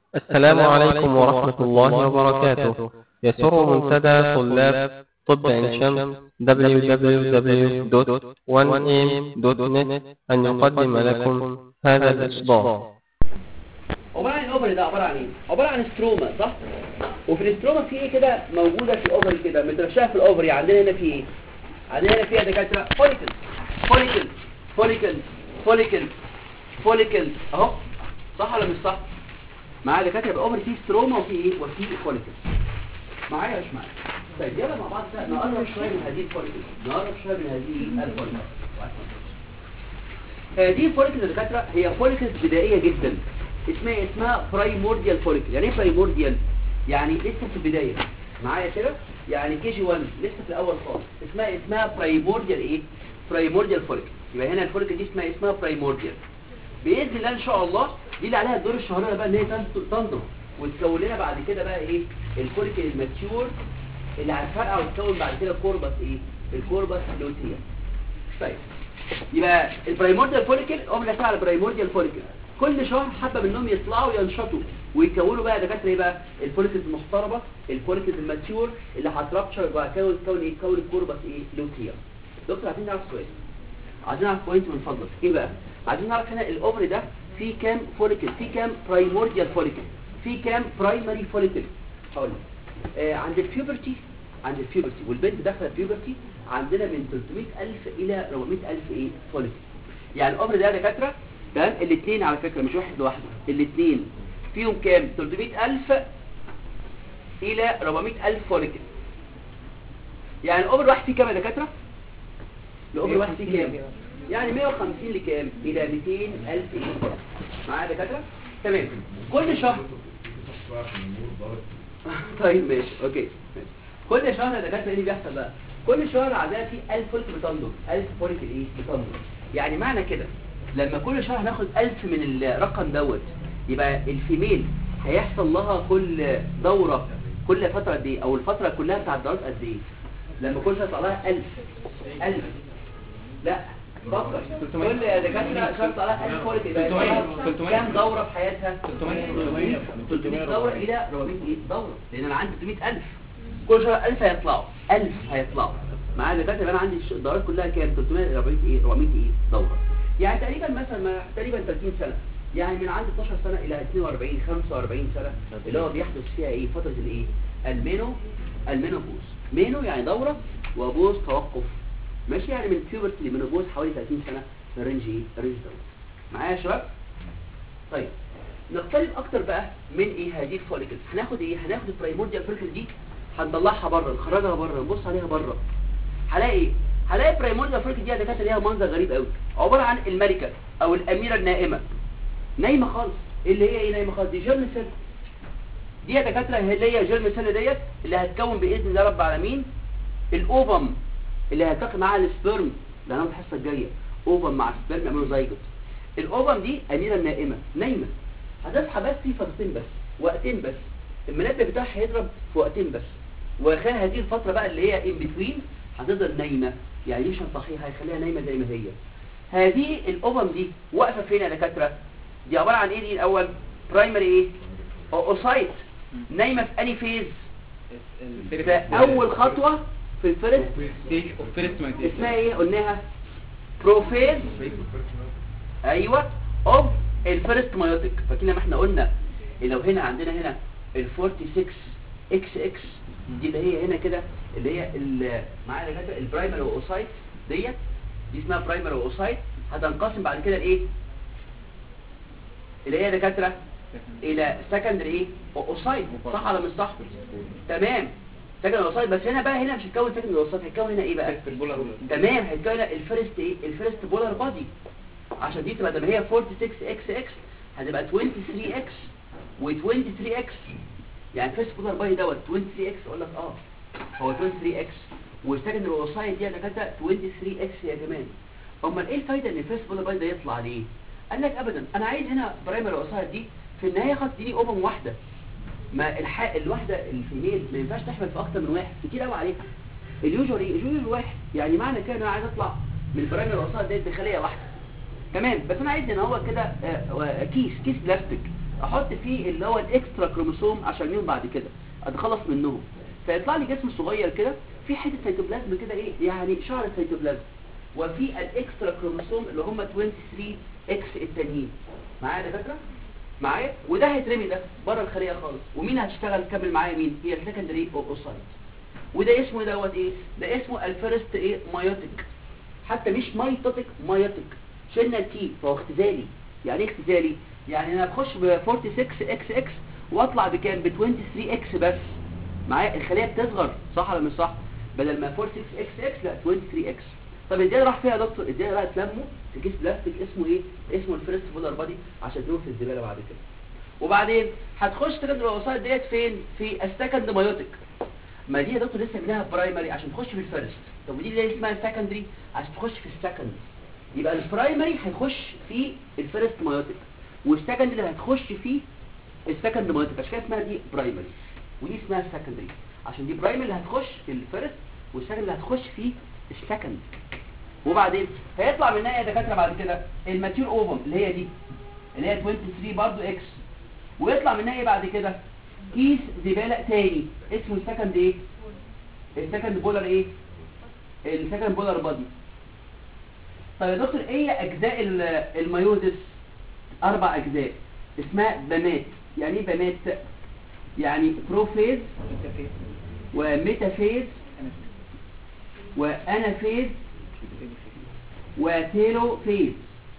السلام عليكم ورحمة الله وبركاته يسر منتدى طلاب طب عين شمس www.1am.net أن يقدم لكم هذا الإصدار عبارة عن الاوفري ده عبارة عن ايه؟ عبارة عن ستروما صح؟ وفي الستروما في ايه كده موجودة في الاوفري كده مترشحة في الاوفري عندنا هنا في ايه؟ عندنا هنا فيها دكاترة فوليكلز فوليكلز فوليكلز فوليكلز فوليكلز اهو صح ولا مش صح؟ معايا دكاترة الاوفري فيه ستروما وفي ايه؟ وفي فوليكلز معايا مش معايا؟ طيب يلا مع بعض كده نقرب شوية من هذه الفوليكلز نقرب شوية من هذه الفوليكلز هذه الفوليكلز يا دكاترة هي فوليكلز بدائية جدا اسمها اسمها برايمورديال فوليكل يعني ايه برايمورديال يعني لسه في البدايه معايا كده يعني كي جي 1 لسه في الاول خالص اسمها اسمها برايمورديال ايه برايمورديال فوليكل يبقى هنا الفوليكل دي اسمها اسمها برايمورديال باذن الله ان شاء الله دي اللي عليها الدور الشهريه بقى ان هي تنضم وتكون لنا بعد كده بقى ايه الفوليكل الماتيور اللي هتفرقع وتكون بعد كده كوربس ايه الكوربس لوتيا طيب يبقى البرايمورديال فوليكل قمنا على البرايمورديال فوليكل كل شهر حبه منهم يطلعوا ينشطوا ويكونوا بقى دكاتره ايه بقى الفوليكلز المحترمه الفوليكلز الماتيور اللي هترابتشر وبعد كده تكون ايه تكون الكوربس ايه لوتيا دكتور عايزين نعرف سؤال عايزين نعرف بوينت من فضلك ايه بقى عايزين نعرف هنا الاوفري ده فيه كام فوليكل فيه كام برايمورديال فوليكل فيه كام برايمري فوليكل هقول لك آه عند البيوبرتي عند البيوبرتي والبنت داخله البيوبرتي عندنا من 300000 الى 400000 ايه فوليكل يعني الاوفري ده يا دكاتره تمام الاثنين على فكرة مش واحد لوحده الاثنين فيهم كام 300000 الى 400000 فوليكل يعني الاوفر واحد فيه كام يا دكاتره الاوفر واحد فيه كام يعني 150 لكام الى 200000 معايا يا دكاتره تمام كل شهر طيب ماشي اوكي ماشي كل شهر يا دكاتره ايه اللي بيحصل بقى كل شهر عندنا فيه 1000 فوليكل بتنضج 1000 فوليكل ايه بتنضج يعني معنى كده لما كل شهر ناخد 1000 من الرقم دوت يبقى الفيميل هيحصل لها كل دورة كل فترة قد ايه او الفترة كلها بتاع الدورات قد ايه لما كل شهر يطلع لها 1000 1000 لا فكر كل دكاتره شرط على 1000 فوليك يبقى كام دوره في حياتها 300 300 دوره الى 400 ايه دوره لان انا عندي 300000 كل شهر 1000 هيطلعوا 1000 هيطلعوا معايا دكاتره انا عندي الدورات كلها كام 300 الى 400 ايه 400 ايه دوره يعني تقريبا مثلا ما تقريبا 30 سنة يعني من عند 12 سنة الى 42 45 سنة اللي هو بيحدث فيها ايه فترة الايه المينو المينوبوز مينو يعني دورة وبوز توقف ماشي يعني من بيوبرتي لمينوبوز حوالي 30 سنة في رينج ايه رينج دورة معايا يا شباب طيب نقترب اكتر بقى من ايه هذه الفوليكلز هناخد ايه هناخد البرايمورديال فوليكل دي هنطلعها بره نخرجها بره نبص عليها بره هلاقي ايه هلاقي برايمورديال فوليكل دي يا دكاتره ليها منظر غريب قوي عباره عن الملكه او الاميره النائمه نايمه خالص اللي هي ايه نايمه خالص دي جيرم سيل دي يا دكاتره اللي هي جيرم سيل ديت اللي هتكون باذن الله رب العالمين الاوفم اللي هتلتقي معاها السبرم ده انا الحصه الجايه اوفم مع سبرم يعملوا زيجوت الاوفم دي اميره النائمه نايمه هتصحى بس في فترتين بس وقتين بس المنبه بتاعها هيضرب في وقتين بس وخلال هذه الفتره بقى اللي هي ان بتوين هتفضل نايمه يعني مش هتصحيها هيخليها نايمه زي ما هي هذه الأمم دي واقفة فين يا دكاترة دي عبارة عن ايه دي الأول برايمري ايه اوسايت نايمة في اني فيز في أول خطوة في الفيرست اسمها ايه قلناها بروفيز ايوه اوف الفيرست مايوتيك فاكرين لما احنا قلنا لو هنا عندنا هنا ال 46 اكس اكس دي اللي هي هنا كده اللي هي معايا دكاتره البرايمري اوسايت ديت دي اسمها برايمري اوسايت هتنقسم بعد كده لايه اللي هي دكاتره الى سكندري ايه اوسايت صح ولا مش صح تمام سكندري اوسايت بس هنا بقى هنا مش هيتكون سكندري اوسايت هيتكون هنا ايه بقى تمام هيتكون الفيرست ايه الفيرست بولار بادي عشان دي تبقى لما هي 46 اكس اكس هتبقى 23 اكس و23 اكس يعني فيرست بولار بادي دوت 23 اكس اقول لك اه هو 23 اكس والسكندري اوسايت دي انا كاتبه 23 اكس يا كمان امال ايه الفايده ان الفيرست بولار بادي ده يطلع ليه قال لك ابدا انا عايز هنا برايمري اوسايت دي في النهايه خلاص دي اوبن واحده ما الح... الواحده الفيميل ما ينفعش تحمل في اكتر من واحد كتير قوي عليها اليوجوال ايه اليوجوال واحد يعني معنى كده ان انا عايز اطلع من البرايمري اوسايت ديت بخليه واحده تمام بس انا عايز ان هو كده آه، آه، كيس كيس بلاستيك احط فيه اللي هو الاكسترا كروموسوم عشان يوم بعد كده اتخلص منهم فيطلع لي جسم صغير كده في حته سيتوبلازم كده ايه يعني شعر سيتوبلازم وفي الاكسترا كروموسوم اللي هم 23 اكس التانيين معايا يا دكاتره معايا وده هيترمي ده بره الخليه خالص ومين هتشتغل كمل معايا مين هي السكندري اوسايت وده اسمه دوت ايه ده اسمه الفيرست ايه مايوتيك حتى مش مايتوتيك مايوتيك شلنا التي فهو اختزالي يعني ايه اختزالي يعني انا بخش ب 46 اكس اكس واطلع بكام ب 23 اكس بس معايا الخليه بتصغر صح ولا مش صح بدل ما 46 اكس اكس لا 23 اكس طب ازاي راح فيها يا دكتور ازاي بقى اتلموا في كيس بلاستيك اسمه ايه اسمه الفيرست بولار بادي عشان تروح في الزباله بعد كده وبعدين هتخش تجد الوسائط ديت فين في السكند مايوتيك ما دي يا دكتور لسه منها برايمري عشان تخش في الفيرست طب ودي اللي اسمها سكندري عشان تخش في السكند يبقى البرايمري هيخش في الفيرست مايوتيك والسكندري هتخش في السكند مايوتيك عشان كده اسمها دي برايمري ودي اسمها سكندري عشان دي برايمري اللي هتخش في الفيرست والسكندري اللي هتخش في السكند وبعدين هيطلع منها يا دكاتره بعد كده الماتيور اوفم اللي هي دي اللي هي 23 برضو اكس ويطلع منها ايه بعد كده كيس زباله تاني اسمه السكند ايه السكند بولر ايه السكند بولر بادي طيب يا دكتور ايه اجزاء ال- الميوزس اربع اجزاء اسمها بمات يعني ايه بمات يعني بروفيز وميتافيز وانافيز وتيلو فيز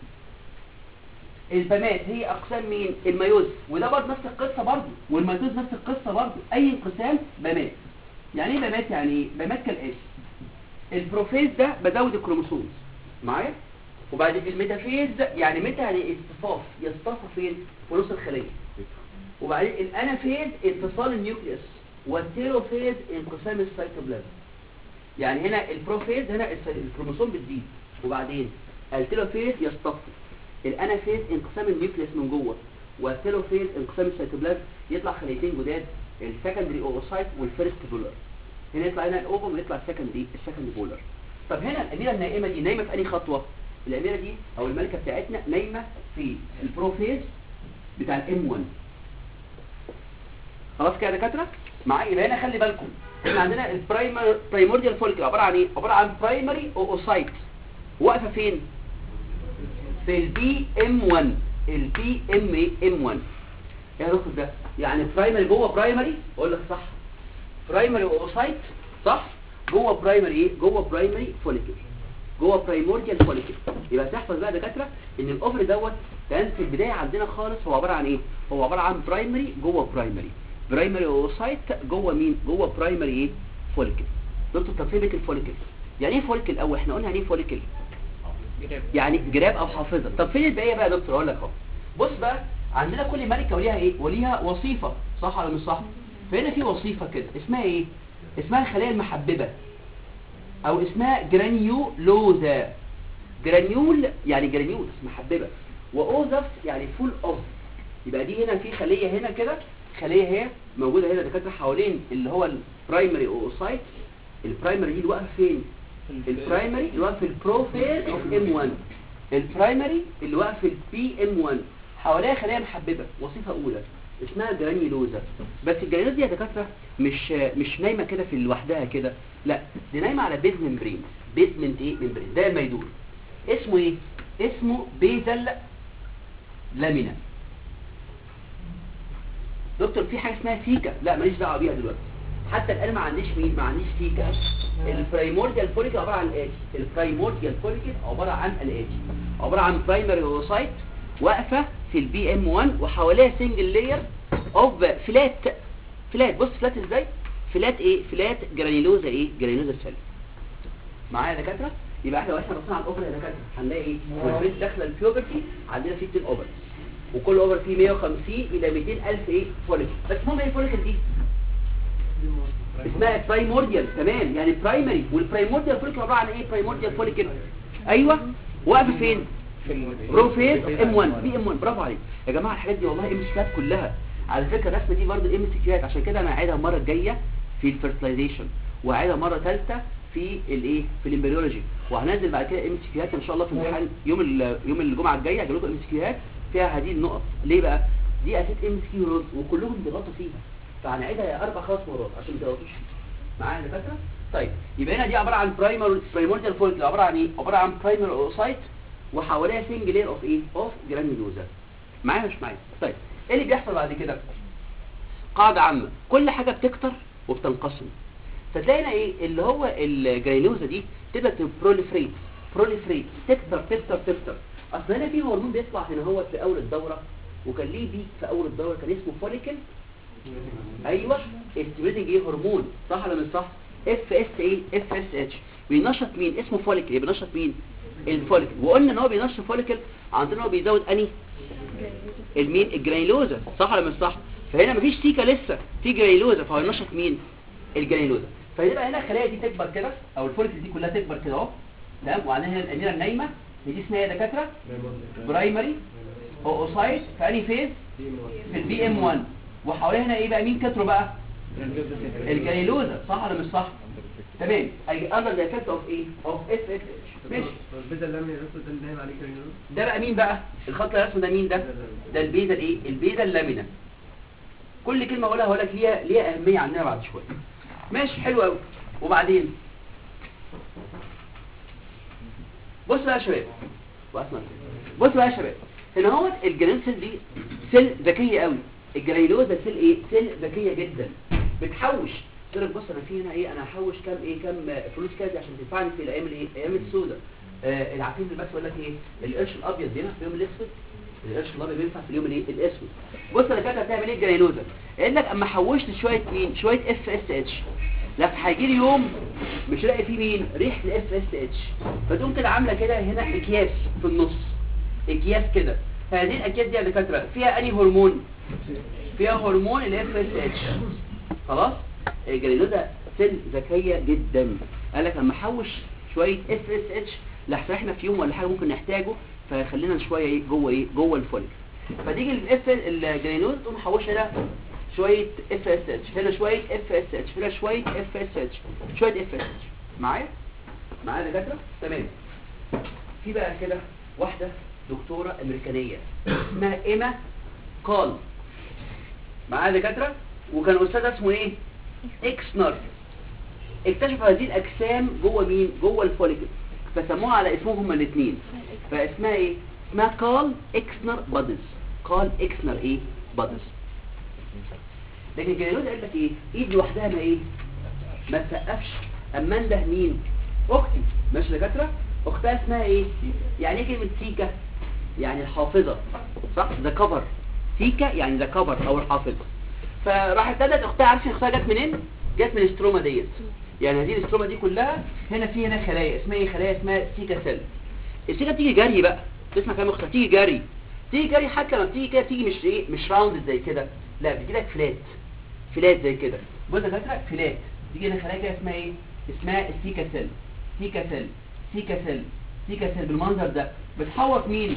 البمات هي اقسام مين الميوز وده برضه نفس القصه برضه والميتوز نفس القصه برضه اي انقسام بمات يعني ايه بمات يعني ايه بمات كالاتي البروفيز ده بزود الكروموسومز معايا وبعد الميتافيز ده يعني ميتا يعني اصطفاف يصطفى فين في نص الخليه وبعدين الانافيز انفصال النيوكليوس والتيلوفيز انقسام السيتوبلازم يعني هنا البروفيز هنا الس- الكروموسوم بتزيد وبعدين التيلوفيز يصطفي الانافيز انقسام النيوكليوس من جوه والتيلوفيز انقسام السيتوبلازم يطلع خليتين جداد السكندري اوسايت والفيرست بولر هنا يطلع هنا الاوفم ويطلع السكندري السكند بولر طب هنا الاميره النائمه دي نايمه في انهي خطوه الاميره دي او الملكه بتاعتنا نايمه في البروفيز بتاع الام 1 خلاص كده يا دكاتره معايا يبقى هنا خلي بالكم احنا عندنا البرايمر برايمورديال فوليكل عباره عن ايه عباره عن برايمري اوسايت واقفه فين في البي ام 1 البي ام ام 1 ايه يا دكتور ده يعني برايمري جوه برايمري اقول لك صح برايمري اوسايت صح جوه برايمري ايه جوه برايمري فوليكل جوه برايمورديال فوليكل يبقى تحفظ بقى يا دكاتره ان الاوفر دوت كان في البدايه عندنا خالص هو عباره عن ايه هو عباره عن برايمري جوه برايمري برايمري اوسايت جوه مين جوه برايمري ايه فوليكل دكتور طب فين الفوليكل يعني ايه فوليكل الاول احنا قلنا يعني ايه فوليكل يعني جراب او حافظه طب فين البقيه بقى يا دكتور اقول لك اهو بص بقى عندنا كل ملكه وليها ايه وليها وظيفه صح ولا مش صح فهنا في وظيفه كده اسمها ايه اسمها الخلايا المحببه او اسمها جرانيولوزا جرانيول يعني جرانيولز محببه واوزف يعني فول اوف يبقى دي هنا في خليه هنا كده خليه هي موجوده هنا دكاتره حوالين اللي هو البرايمري اوسايت البرايمري دي اللي واقفه فين البرايمري اللي واقف في البروفيز اوف ام 1 البرايمري اللي واقف في البي ام 1 حواليها خلايا محببه وظيفه اولى اسمها جرانيولوزا بس الجرانيولوزا دي يا دكاتره مش مش نايمه كده في لوحدها كده لا دي نايمه على بيز ممبرين بيزمنت ايه ممبرين ده ما يدور اسمه ايه اسمه بيزل لامينا دكتور في حاجه اسمها سيكا لا ماليش دعوه بيها دلوقتي حتى الان ما عنديش مين ما عنديش سيكا البرايمورديال فوليكل عباره عن الاتي البرايمورديال فوليكل عباره عن الاتي عباره عن برايمري اوسايت واقفه في البي ام 1 وحواليها سنجل لاير اوف فلات فلات بص فلات ازاي فلات ايه فلات جرانيلوزا ايه جرانيلوزا سيل معايا يا دكاتره يبقى احنا لو احنا بصينا على الاوفر يا دكاتره هنلاقي ايه والبنت داخله البيوبرتي عندنا 60 اوفر وكل اوفر فيه 150 الى 200 الف ايه فوليكل بس المهم ايه الفوليكل دي اسمها برايمورديال تمام يعني برايمري والبرايمورديال فوليكل عباره عن ايه برايمورديال فوليكل ايوه واقفه فين بروفيز ام 1 بي ام 1 برافو عليك يا جماعه الحاجات دي والله ام سي كلها على فكره الرسمه دي برضه ام سي كيوات عشان كده انا هعيدها المره الجايه في الفيرتلايزيشن وهعيدها مره ثالثه في الايه في الامبريولوجي وهنزل بعد كده ام سي كيوات ان شاء الله في امتحان يوم ال- يوم الجمعه الجايه هجيب لكم ام سي كيوات فيها هذه النقط ليه بقى دي اساس ام كيو رولز وكلهم بيغطوا فيها فهنعيدها اربع خمس مرات عشان ما تغلطوش فيها معايا يا دكاتره طيب يبقى هنا دي عباره عن برايمر برايمورديال فولك عباره عن ايه عباره عن برايمر اوسايت وحواليها سنجل لير اوف ايه اوف جرانيولوزا معايا مش معايا طيب ايه اللي بيحصل بعد كده قاعده عامه كل حاجه بتكتر وبتنقسم فتلاقي هنا ايه اللي هو الجرانيولوزا دي تبدا بروليفريت بروليفريت تكتر تكتر تكتر اصل هنا في هرمون بيطلع هنا هو في اول الدوره وكان ليه بيك في اول الدوره كان اسمه فوليكل ايوه استيميليتنج ايه هرمون صح ولا مش صح اف اس ايه اف اس اتش بينشط مين اسمه فوليكل يبقى بينشط مين الفوليكل وقلنا ان هو بينشط فوليكل عن طريق ان هو بيزود اني المين الجرانيلوزا صح ولا مش صح فهنا مفيش سيكا لسه في جرانيلوزا فهو ينشط مين الجرانيلوزا فيبقى هنا الخلايا دي تكبر كده او الفوليكل دي كلها تكبر كده اهو تمام وعندنا هنا الاميره النايمه دي اسمها ايه يا دكاتره برايمري اوسايت في انهي فيز في البي ام 1 وحواليها هنا ايه بقى مين كتروا بقى الجرانيلوزا صح ولا مش صح تمام اندر ذا افكت اوف ايه اوف اف اف ماشي البيضة اللي الرسل ده اللي نايم عليه كرينوز ده بقى مين بقى الخط الرسم ده مين ده ده البيضه الايه البيضه اللامينه كل كلمه اقولها هقول لك ليها ليها اهميه عندنا بعد شويه ماشي حلو قوي وبعدين بص بقى يا شباب واسمع بص بقى يا شباب هنا هو الجرين سيل دي سيل ذكيه قوي الجريلوزا سيل ايه سيل ذكيه جدا بتحوش تقول لك بص انا في هنا ايه انا هحوش كام ايه كام فلوس كذا عشان تنفعني في الايام الايه الايام السوداء آه العفيف بس يقول لك ايه القرش الابيض بينفع في اليوم الاسود القرش الابيض بينفع في اليوم الايه الاسود بص انا كده هتعمل ايه الجريلوزا قال لك اما حوشت شويه مين شويه اف اس اتش لا هيجي لي يوم مش لاقي فيه مين ريحه الاف اس اتش فتقوم كده عامله كده هنا اكياس في النص اكياس كده هذه الاكياس دي يا دكاتره فيها انهي هرمون فيها هرمون الاف اس اتش خلاص الجليلوزا سيل ذكيه جدا قال لك اما احوش شويه اف اس اتش لحسن احنا في يوم ولا حاجه ممكن نحتاجه فيخلينا شويه ايه جوه ايه جوه الفوليك فتيجي الاف الجليلوز تقوم محوشه ده شويه اف اس اتش هنا شويه اف اس اتش هنا شويه اف اس اتش شويه اف اس اتش معايا معايا يا دكاتره تمام في بقى كده واحده دكتوره امريكانيه اسمها ايما قال معايا يا دكاتره وكان استاذ اسمه ايه اكسنر اكتشف هذه الاجسام جوه مين جوه الفوليكل فسموها على اسمهم هما الاثنين فاسمها ايه اسمها قال اكسنر بادز قال اكسنر ايه بادز لكن الجلالوز قال لك ايه ايد لوحدها ما ايه ما تسقفش اما انده مين اختي ماشي يا دكاتره اختها اسمها ايه يعني ايه كلمه سيكا يعني الحافظه صح ذا كفر سيكا يعني ذا كفر او الحافظه فراحت ابتدت اختها عارفه اختها جت منين جت من الاستروما ديت يعني هذه الاستروما دي كلها هنا في هنا خلايا اسمها ايه خلايا اسمها سيكا سيل السيكا بتيجي جري بقى تسمع كلام اختها تيجي جري تيجي جري حتى لما بتيجي كده تيجي مش ايه مش راوند زي كده لا بتجي لك فلات فلات زي كده بص يا فاكره فلات تيجي هنا خلايا كده اسمها ايه اسمها السيكا سيل سيكا سيل سيكا سيل سيكا سيل بالمنظر ده بتحوط مين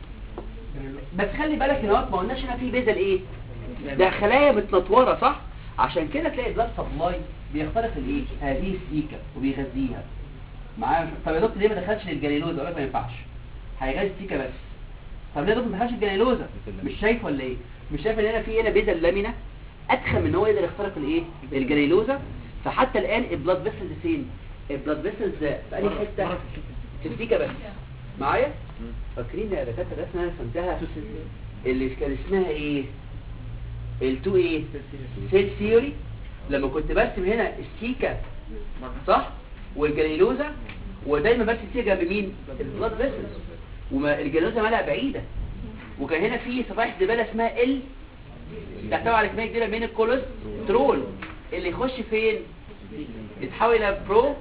بس خلي بالك هنا ما قلناش هنا في بيزل ايه ده خلايا متنطوره صح عشان كده تلاقي البلاد سبلاي بيخترق الايه هذه السيكا وبيغذيها معايا طب يا دكتور ليه ما دخلش للجليلوزا اقول لك ما ينفعش هيغذي السيكا بس طب ليه يا دكتور ما دخلش الجليلوزا مش شايف ولا ايه مش شايف ان هنا في هنا بيزل لامينا ادخل من ان هو يقدر يخترق الايه الجليلوزا فحتى الان البلاد فيسلز فين البلاد فيسلز في اي حته في السيكا بس معايا فاكرين يا دكاتره الرسمه انا رسمتها اللي كان اسمها ايه التو ايه سيل ثيوري لما كنت برسم هنا السيكا صح والجليلوزا ودايما برسم السيكا جنب مين البلاد فيسلز وما الجليلوزا مالها بعيده وكان هنا في صفائح زباله اسمها ال تحتوي على كميه كبيره من الكوليسترول اللي يخش فين يتحول الى برو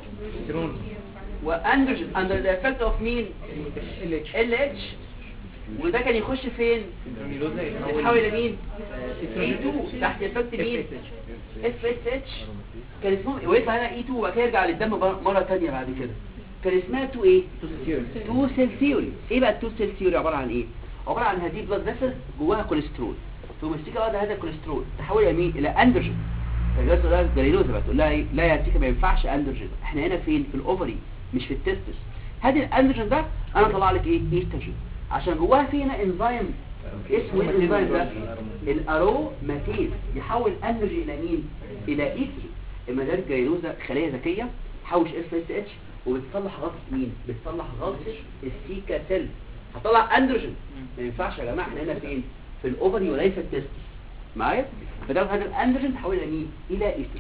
واندروجين اندر ذا افكت اوف مين ال اتش وده كان يخش فين يتحول الى مين اي 2 تحت افكت مين اف اس اتش كان اسمهم ويطلع هنا اي 2 وبعد كده يرجع للدم مره ثانيه بعد كده كان اسمها 2 ايه 2 سيل ثيوري ايه بقى 2 سيل ثيوري عباره عن ايه عباره عن هذه بلاد فيسل جواها كوليسترول ثم السيكا واخده هذا الكوليسترول تحول الى مين الى اندروجين فجاز تقول لها جليلوزا بقى تقول لها ايه لا يا سيكا ما ينفعش اندروجين احنا هنا فين في الاوفري مش في التستس هذه الاندروجين ده انا طلع لك ايه ايستروجين عشان جواها في هنا انزيم اسمه ايه الانزيم ده الاروماتيز يحول انرجي الى مين الى ايثر المدار جايلوزا خليه ذكيه تحوش اس اس اتش وبتصلح غلطه مين بتصلح غلطه السيكا سيل هتطلع اندروجين ما ينفعش يا جماعه احنا هنا فين في الاوفري وليس التستس معايا فده هذا الاندروجين تحول الى مين الى ايثر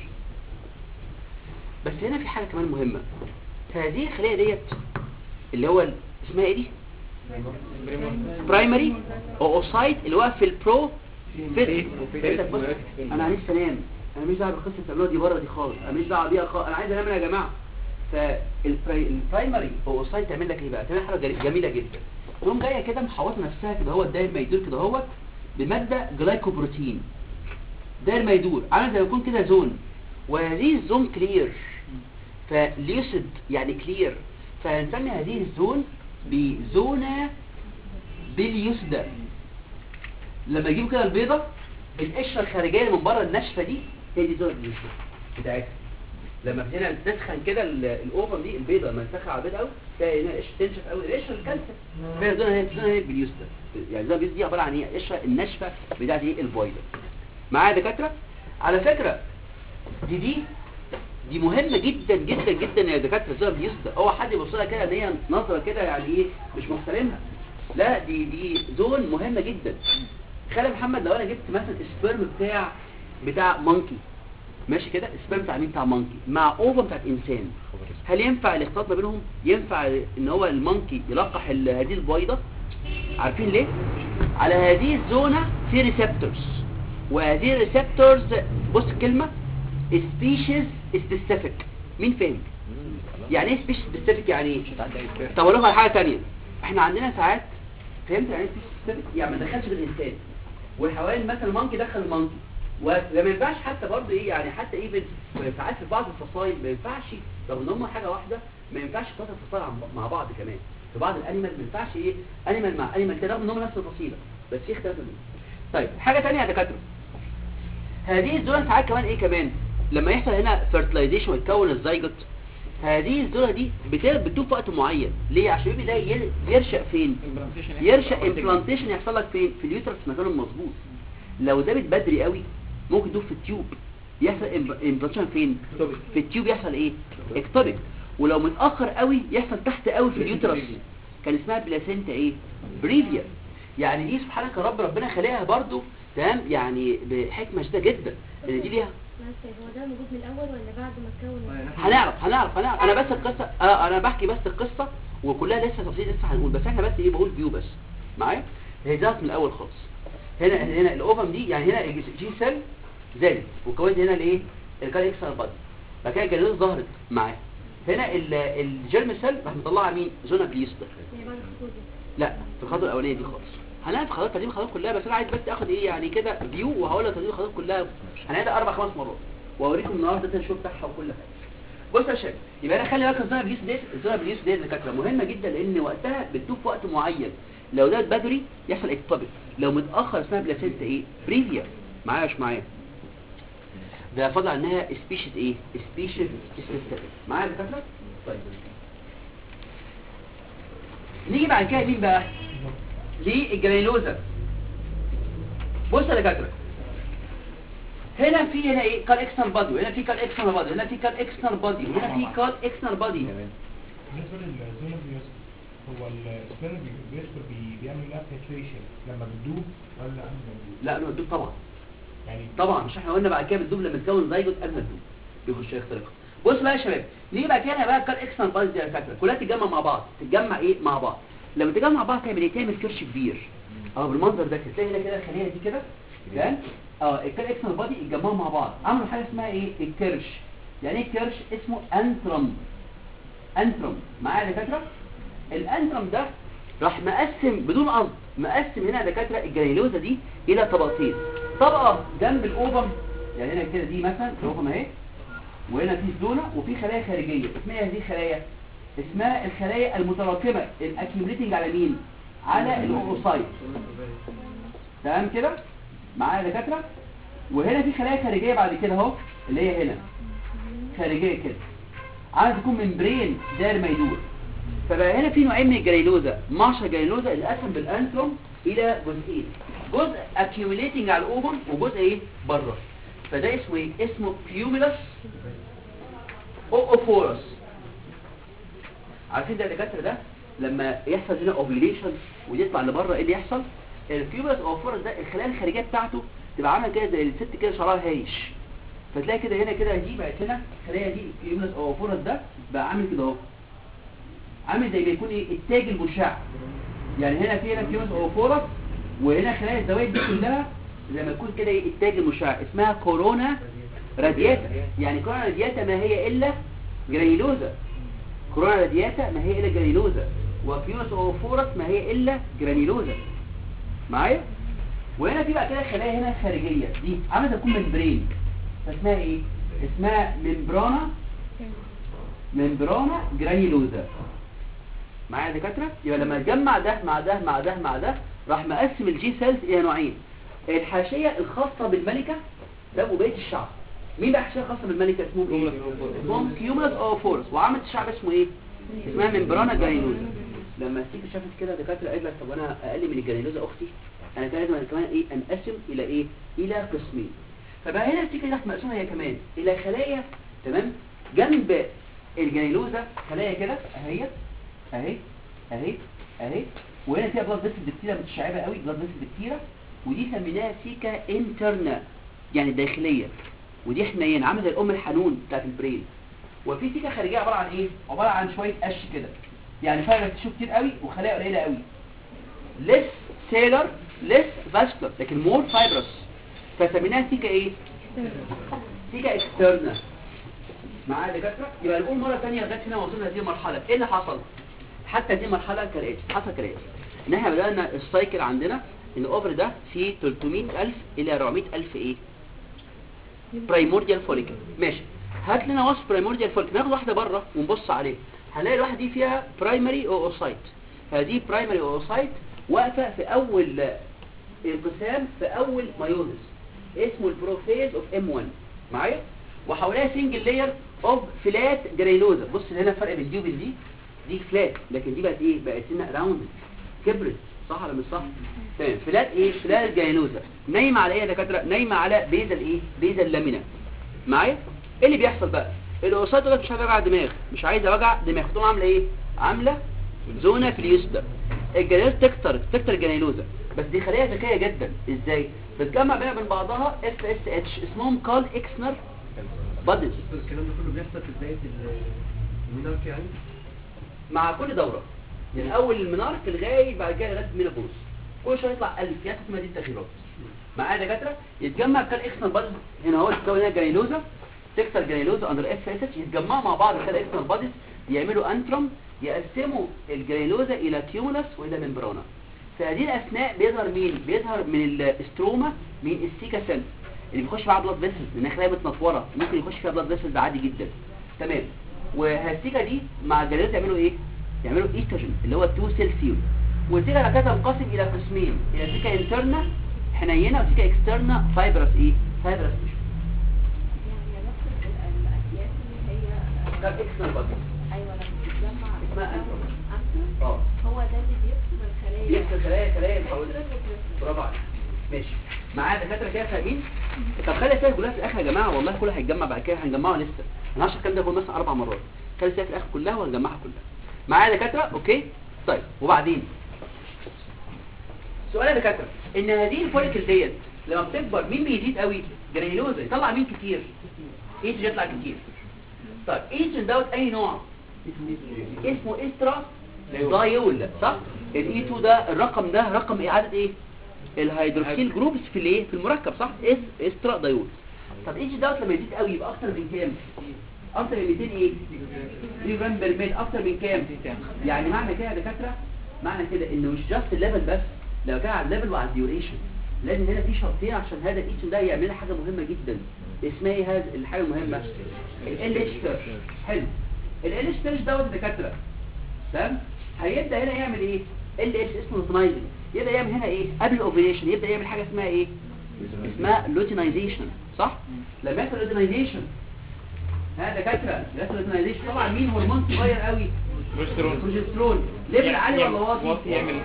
بس هنا في حاجه كمان مهمه هذه الخليه ديت اللي هو ال- اسمها ايه دي برايمري اوسايت اللي هو في البرو فيت بص انا عايز انام انا مش دعوه بالقصه التمرين دي بره دي خالص انا مش دعوه بيها خالص انا عايز انام يا جماعه فالبرايمري اوسايت تعمل لك ايه بقى تعمل حاجه جري- جميله جدا تقوم جايه كده محوطه نفسها كده هو الداير ما يدور كده هو بماده جلايكوبروتين داير ما يدور عامل زي ما يكون كده زون وهذه الزون كلير فليسد يعني كلير فهنسمي هذه الزون بزونة باليسدى لما يجيبوا كده البيضة القشرة الخارجية اللي من بره الناشفة دي هي دي زونة باليسدى بتاعتها لما هنا تسخن كده ال- الاوفر دي البيضة لما تسخن على البيضة قوي تلاقي هنا قشرة تنشف قوي القشرة الكالسة فهي زونة هي زونة هي باليسدى يعني زونة باليسدى دي عبارة عن ايه القشرة الناشفة بتاعت ايه البويضة معايا يا دكاترة على فكرة دي دي دي مهمة جدا جدا جدا يا دكاترة زي اليسدى هو حد يبص لها كده ان هي نظرة كده يعني ايه مش محترمها لا دي دي زون مهمة جدا خلي محمد لو انا جبت مثلا السبرم بتاع بتاع مونكي ماشي كده السبرم بتاع مين بتاع مونكي مع اوفر بتاعت انسان هل ينفع الاختلاط ما بينهم ينفع ان هو المونكي يلقح ال- هذه البويضة عارفين ليه على هذه الزونة في ريسبتورز وهذه الريسبتورز بص الكلمة species specific مين فاهم يعني ايه species specific يعني ايه طب اقول لكم على حاجه ثانيه احنا عندنا ساعات فهمت يعني ايه species specific يعني ما دخلش بالانسان والحيوان مثلا المونكي دخل المونكي وما ينفعش حتى برضه ايه يعني حتى ايه ساعات في بعض الفصائل ما ينفعش رغم ان هم حاجه واحده ما ينفعش ثلاث فصائل عن- مع بعض كمان في بعض الانيمال ما ينفعش ايه انيمال مع انيمال كده رغم ان هم نفس الفصيله بس في اختلاف بينهم طيب حاجه ثانيه يا دكاتره هذه الزونه ساعات كمان ايه كمان لما يحصل هنا فيرتلايزيشن ويتكون الزيجوت هذه الزونه دي بت- بتدوب في وقت معين ليه عشان البيبي ده ير- يرشق فين يرشق امبلانتيشن يحصل لك فين في اليوترس مكانه المظبوط لو دابت بدري قوي ممكن يدوب في التيوب يحصل امبلانتيشن فين في التيوب يحصل ايه اكتوبيك ولو متاخر قوي يحصل تحت قوي في اليوترس كان اسمها بلاسينتا ايه بريفيا يعني دي سبحانك يا رب ربنا خلقها برضو تمام يعني بحكمه شديده جدا ان دي ليها معلش هو ده موجود من الاول ولا بعد ما اتكون هنعرف هنعرف هنعرف انا بس القصه آه انا بحكي بس القصه وكلها لسه تفاصيل لسه هنقول بس احنا بس ايه بقول فيو بس معايا هي ده من الاول خالص هنا هنا الاوفم دي يعني هنا الجي سيل زادت وكونت هنا الايه الكال اكسترا بادي بعد كده الجلوز ظهرت معاه هنا ال- الجيرم سيل راح مطلعها مين زونا بليستر يعني بعد الخطوه دي لا في الخطوه الاولانيه دي خالص هنعرف خطوات تقديم الخطوات كلها بس انا عايز بس اخد ايه يعني كده فيو وهقول لك تقديم الخطوات كلها هنعيدها اربع خمس مرات واوريكم النهارده ده الشو بتاعها وكل حاجه بص يا شباب يبقى انا خلي بالك الزونه بليس ديت الزونه بليس ديت اللي كانت مهمه جدا لان وقتها بتدوب في وقت معين لو ده بدري يحصل اكتوبيك لو متاخر اسمها بلاسينتا ايه بريفيا معايا مش معايا ده فضل عنها سبيشيز ايه سبيشيز سبيشيز معايا يا دكاتره طيب نيجي بعد كده مين بقى للجرانيلوزا بص يا دكاتره هنا في هنا ايه كال اكسترنال بادي وهنا في كال اكسترنال بادي هنا في كال اكسترنال بادي وهنا في كال اكسترنال بادي بالنسبه للزون بيوسف هو السبيرم بيدخل بي- بيعمل لها penetration لما بتدوب ولا قبل ما بتدوب؟ لا لا بتدوب طبعا يعني طبعا مش احنا قلنا بعد كده بتدوب لما تكون زيجوت قبل ما تدوب بيخش يخترقها بص بقى يا شباب نيجي بعد كده بقى كال اكسترنال بادي دي يا دكاتره كلها تتجمع مع بعض تتجمع ايه مع بعض لما تتجمع مع بعض تعمل ايه تعمل كرش كبير اه بالمنظر ده كده تلاقي هنا كده الخليه دي كده تمام اه الكال اكسترنال بادي اتجمعوا مع بعض عملوا حاجه اسمها ايه الكرش يعني ايه الكرش اسمه انترم انترم معايا يا دكاتره الانترم ده راح مقسم بدون قصد مقسم هنا يا دكاتره الجرانيلوزا دي الى طبقتين طبقه جنب الاوفم يعني هنا كده دي مثلا الاوفم اهي وهنا في زونه وفي خلايا خارجيه اسمها إيه هذه الخلايا اسمها الخلايا المتراكمه الاكيوميليتنج على مين على الاوروسايت تمام كده معايا يا دكاتره وهنا في خلايا خارجيه بعد كده اهو اللي هي هنا خارجيه كده عايز تكون ممبرين داير ما يدور فبقى هنا في نوعين من الجريلوزا مارشا جريلوزا اللي قسم بالانتروم الى جزئين جزء accumulating على الاوفر وجزء ايه بره فده اسمه ايه اسمه cumulus oophorus عارفين ده الدكاتره ده لما يحصل هنا اوفيليشن ويطلع لبره ايه اللي يحصل الكيوبلس اوفورس ده الخلايا الخارجيه بتاعته تبقى عامله كده زي الست كده شعرها هايش فتلاقي كده هنا كده دي بقت هنا الخلايا دي الكيوبلس اوفورس ده بقى عامل كده اهو عامل زي ما يكون ايه التاج المشع يعني هنا في هنا كيوبلس اوفورس وهنا خلايا الزوايد دي كلها زي ما يكون كده ايه التاج المشع اسمها كورونا رادياتا يعني كورونا رادياتا ما هي الا جرانيلوزا كورونا رادياتا ما هي الا جرانيلوزا وكيوس اوفورس ما هي الا جرانيلوزا معايا وهنا في بقى كده خلايا هنا خارجيه دي عامله زي تكون ممبرين فاسمها ايه اسمها ممبرانا ممبرانا جرانيلوزا معايا يا دكاتره يبقى لما تجمع ده مع ده مع ده مع ده راح مقسم الجي سيلز الى نوعين الحاشيه الخاصه بالملكه ده وبقيه الشعب مين بقى الحاشيه الخاصه بالملكه اسمهم ايه اسمهم كيومولس اوفورس وعامه الشعب اسمه ايه اسمها ممبرانا جرانيلوزا لما السيكل شافت كده دكاتره قالت لك طب انا اقل من الجرانيلوزا اختي انا كده لازم كمان ايه انقسم الى ايه الى قسمين فبقى هنا السيكل دي مقسومه هي كمان الى خلايا تمام جنب الجرانيلوزا خلايا كده اهي اهي اهي اهي وهنا فيها بلاد فيسل كتيره متشعبه قوي بلاد فيسل كتيره ودي سميناها سيكا انترنا يعني داخليه ودي حنين عامله زي الام الحنون بتاعت البرين وفي سيكا خارجيه عباره عن ايه عباره عن شويه قش كده يعني فيها تشوف كتير قوي وخلايا قليله قوي ليس سيلر ليس فاسكولار لكن مور فايبرس فسميناها سيكا ايه سيكا اكسترنا معايا يا دكاتره يبقى نقول مره ثانيه لغايه هنا وصلنا لهذه المرحله ايه اللي حصل حتى دي مرحله كالاتي حصل كالاتي ان احنا بدانا السايكل عندنا ان الاوفر ده فيه 300000 الى 400000 ايه برايمورديال فوليكل ماشي هات لنا وصف برايمورديال فوليكل ناخد واحده بره ونبص عليه هنلاقي الواحده دي فيها برايمري اوسايت هذه برايمري اوسايت واقفه في اول انقسام في اول مايوزس اسمه البروفيز اوف ام 1 معايا وحواليها سنجل لاير اوف فلات جريلوزا بص هنا الفرق بين دي وبين دي دي فلات لكن دي بقت ايه بقت هنا راوند كبرت صح ولا مش صح تمام فلات ايه فلات جريلوزا نايمه على ايه يا دكاتره نايمه على بيزل ايه بيزل لامينا معايا ايه اللي بيحصل بقى الاوسايت دول مش عايزه وجع دماغ مش عايزه وجع دماغ تقوم عامله ايه عامله زونه في اليوسدا الجريلوزا تكتر تكتر الجريلوزا بس دي خليه ذكيه جدا ازاي بتجمع بينها وبين بعضها اف اس اتش اسمهم كال اكسنر بادز الكلام ده كله بيحصل في بداية ال- المينارك يعني مع كل دوره من اول المنارك لغايه بعد كده لغايه المينابوز كل شويه يطلع الف يا اسمها دي التغييرات معايا دكاتره يتجمع كال اكسنر بادز هنا اهو تكون هنا جريلوزا تكسر جريلوزا اندر اف اس اتش يتجمعوا مع بعض كال اكسنر بادز يعملوا انترم يقسموا الجريلوزا الى كيومولس والى ممبرانا في هذه الاثناء بيظهر مين بيظهر من الاستروما من السيكا سيل اللي بيخش معاها بلاد فيسلز لان خلايا متنطوره ممكن يخش فيها بلاد فيسلز عادي جدا تمام والسيكا دي مع الجليوز يعملوا ايه يعملوا ايستروجين اللي هو 2 سيل ثيوري والسيكا بعد كده تنقسم الى قسمين الى سيكا انترنا حنينه وسيكا اكسترنا فايبرس ايه فايبرس تيشو يعني نفس ال- الأكياس اللي هي ده اكسترنا بادي أيوة لما بتتجمع اسمها بتتجمع أنترم. أنترم اه هو ده اللي بيفصل الخلايا بيفصل خلايا خلايا الحوالي بيفصل البروتين. برافو عليك ماشي معايا دكاتره كده فاهمين طب خلي السيره كلها في الاخر يا جماعه والله كلها هيتجمع بعد كده هنجمعه لسه انا هشرح الكلام ده كله مثلا اربع مرات خلي السيره في الاخر كلها وهنجمعها كلها معايا دكاتره اوكي طيب وبعدين سؤال يا دكاتره ان هذه الفوليكل ديت لما بتكبر مين بيزيد قوي جرانيلوزا يطلع مين كتير ايتروجين يطلع كتير طيب ايتروجين دوت اي نوع اسمه استرا دايول صح الاي 2 ده الرقم ده رقم اعاده ايه الهيدروكسيل جروبس في الايه في المركب صح اس استرا دايول طب ايش دوت لما يزيد قوي يبقى اكتر من كام اكتر من 200 ايه 3 جرام بالميل اكتر من كام يعني معنى كده يا دكاتره معنى كده انه مش جاست الليفل بس لو كان على الليفل وعلى الديوريشن لازم هنا في شرطين عشان هذا الايتشن ده يعمل لنا حاجه مهمه جدا اسمها ايه هذا الحاجه المهمه ال اتش سيرش حلو ال اتش سيرش دوت يا دكاتره تمام هيبدا هنا يعمل ايه ال اتش اسمه لوتينايزنج يبدا يعمل هنا ايه قبل الاوفيليشن يبدا يعمل حاجه اسمها ايه اسمها لوتينايزيشن صح لما يحصل لوتينايزيشن ها دكاتره يحصل لوتينايزيشن طبعا مين هرمون صغير قوي بروجسترون ليفل عالي ولا واطي يعمل اف اس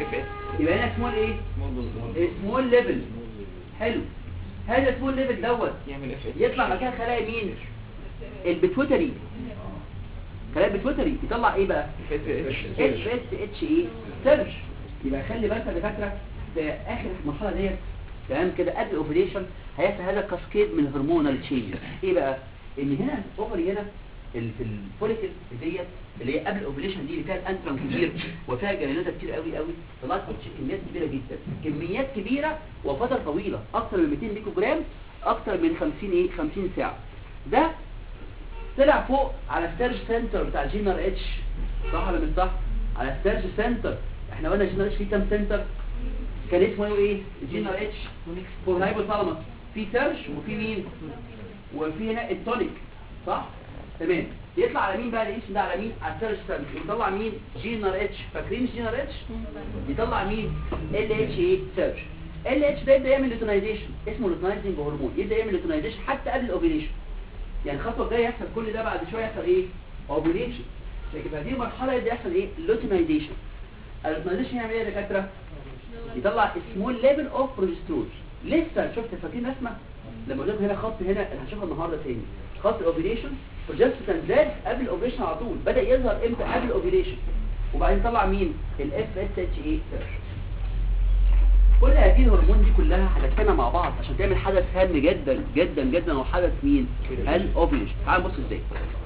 يبقى هنا سمول ايه سمول ليفل حلو هذا سمول ليفل دوت يعمل اف يطلع مكان خلايا مين البيتوتري خلايا البيتوتري يطلع ايه بقى اتش اس اتش ايه سيرش يبقى خلي بالك يا دكاتره في اخر المرحله ديت تمام كده قبل الاوفيليشن هيحصل هذا كاسكيد من الهرمونال تشينجز ايه بقى ان هنا الاوفري هنا ال- في الفوليكل ديت اللي هي قبل الاوفيليشن دي اللي فيها الانترم كبير وفيها جلينات كتير قوي قوي طلعت كميات كبيره جدا كميات كبيره وفتره طويله اكتر من 200 ميكرو جرام اكتر من 50 ايه 50 ساعه ده طلع فوق على السيرج سنتر بتاع جينر اتش صح ولا مش صح على السيرج سنتر احنا قلنا جينر اتش فيه كام سنتر كان اسمه ايه جينر اتش فور هايبوثالاموس في سيرج وفي مين وفي هنا التونيك صح تمام يطلع على مين بقى الاسم ده على مين على السيرج سنتر يطلع مين جينر اتش فاكرين جينر اتش يطلع مين ال اتش ايه سيرج ال اتش ده يبدا يعمل لوتينايزيشن اسمه لوتينايزنج هرمون يبدا يعمل لوتينايزيشن حتى قبل الاوفيليشن يعني الخطوه الجايه يحصل كل ده بعد شويه يحصل ايه اوفيليشن لكن في هذه المرحله يبدا يحصل ايه لوتينايزيشن اللوتينايزيشن يعمل ايه يا دكاتره يطلع سمول ليفل اوف بروجسترون لسه شفت فاكرين رسمه لما قلت لكم هنا خط هنا اللي هنشوفها النهارده تاني خط الاوفيليشن بروجسترون زاد قبل الاوفيليشن على طول بدا يظهر امتى قبل الاوفيليشن وبعدين طلع مين الاف اس اتش اي سيرش كل هذه الهرمون دي كلها هتجتمع مع بعض عشان تعمل حدث هام جدا جدا جدا وهو حدث مين الاوفيليشن تعال بص ازاي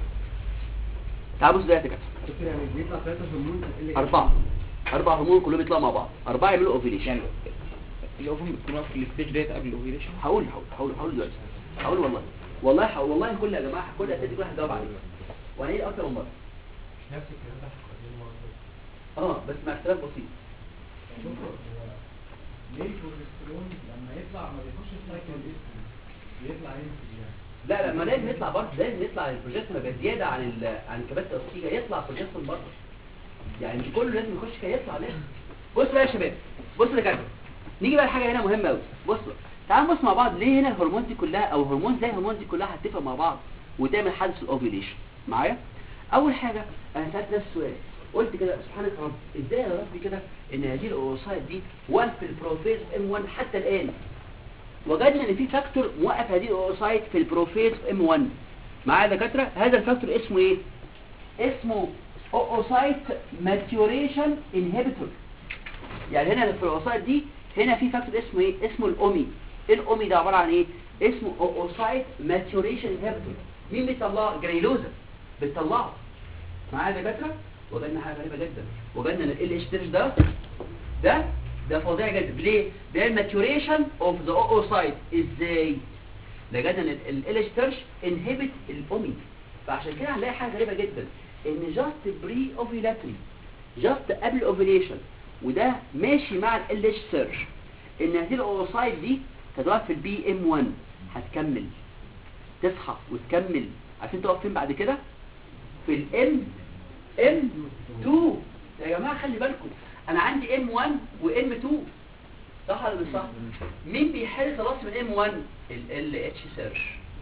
تعال بص ازاي يا دكاتره دكتور يعني بيطلع ثلاثة هرمون ال أربعة أربع هرمون كلهم يطلعوا مع بعض أربعة يعملوا أوفيليشن يعني الاوفن بتكون في الستيج ديت قبل الاوفيليشن هقول هقول هقول هقول دلوقتي هقول والله والله ح- والله كل يا جماعة كل أسئلة كل واحد جاوب عليه وأنا إيه أكتر من مرة مش نفس الكلام ده احنا قاعدين المره اللي فاتت. أه بس مع اختلاف بسيط شوفوا هو ليه البروجسترون لما يطلع ما بيخش السايكل الاستروجين بيطلع ينزل يعني لا لا ما لازم يطلع برضه لازم يطلع البروجسترون يبقى زيادة عن ال عن كبات الأكسجين يطلع بروجسترون برضه يعني مش كله لازم يخش كده يطلع لازم بص بقى يا شباب بص يا كابتن نيجي بقى لحاجة هنا مهمة أوي بص بقى تعالوا نبص مع بعض ليه هنا الهرمونات دي كلها أو هرمون زي الهرمونات دي كلها هتتفق مع بعض وتعمل حدث الأوفيليشن معايا أول حاجة أنا سألت نفسي سؤال قلت كده سبحانك يا رب ازاي يا ربي كده ان هذه الاوصايات دي 1 في البروفيز ام 1 حتى الان وجدنا ان في فاكتور موقف هذه الاوسايت في البروفيز ام 1 معايا يا دكاتره هذا الفاكتور اسمه ايه اسمه اوسايت ماتيوريشن انهبيتور يعني هنا في الاوسايت دي هنا في فاكتور اسمه ايه اسمه الاومي ايه الاومي ده عباره عن ايه اسمه اوسايت ماتيوريشن انهبيتور مين بيطلعه جريلوزا بتطلعه معايا يا دكاتره وجدنا حاجه غريبه جدا وجدنا ان ال اتش ده ده ده فظيع جدا ليه ده الماتوريشن اوف ذا اوسايت ازاي لقينا ان ال اتش تيرش انهبت الاومي فعشان كده هنلاقي حاجه غريبه جدا ان جاست بري اوفيلاتري جاست قبل الاوفيليشن وده ماشي مع ال اتش سيرش ان هذه الاوسايت دي هتقف في البي ام 1 هتكمل تصحى وتكمل عشان تقف فين بعد كده في الام ام 2 يا جماعه خلي بالكم انا عندي ام 1 وام 2 صح ولا مش صح مين بيحل خلاص من ام 1 ال اتش سيرش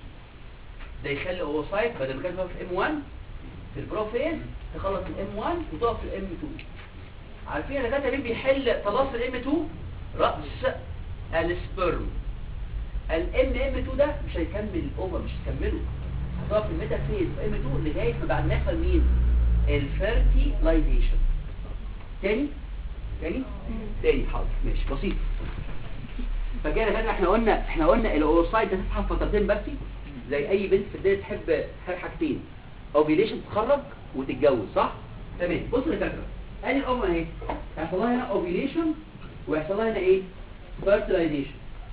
ده يخلي اوسايت بدل ما كان في ام 1 في البروفيز تخلص الام 1 وتقف في الام 2 عارفين يا دكاتره مين بيحل خلاص الام 2 راس السبرم الام ام 2 ده مش هيكمل الاوفر مش هيكمله هتقف في الميتافيز ام 2 لغايه ما بعد ما يحصل مين الفيرتيلايزيشن تاني تاني تاني حاضر ماشي بسيط فكده كده احنا قلنا احنا قلنا الاوسايد ده تسحب فترتين بس زي اي بنت في الدنيا تحب تحب حاجتين اوفيليشن تتخرج وتتجوز صح تمام بص يا دكاتره ادي الام اهي هيحصل لها هنا اوفيليشن ويحصل لها هنا ايه فيرتيلايزيشن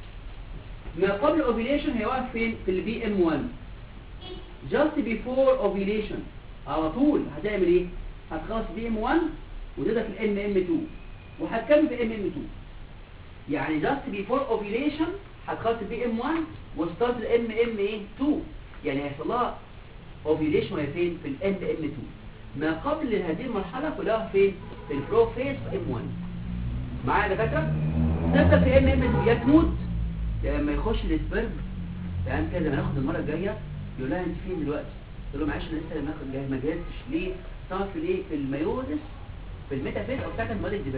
ما قبل اوفيليشن هي واقف فين في البي ام 1 just before ovulation على طول هتعمل ايه هتخلص بي ام 1 وتبدا في الام ام 2 وهتكمل في ام ام 2 يعني just before ovulation هتخلص بي ام 1 وستارت الام ام ايه 2 يعني هيحصل لها ovulation وهي فين في الام ام 2 ما قبل هذه المرحله كلها فين في البروفيس ام 1 معايا يا دكاتره تبدا في ام ام 2 يا تموت يا لما يخش السبرم تمام كده لما ناخد المره الجايه يقول لها انت فين دلوقتي تقول له معلش انا لسه لما اخد جاي ما جهزتش ليه طبعا في الايه في الميوزس في الميتافيز او بتاعت المالك ديفيجن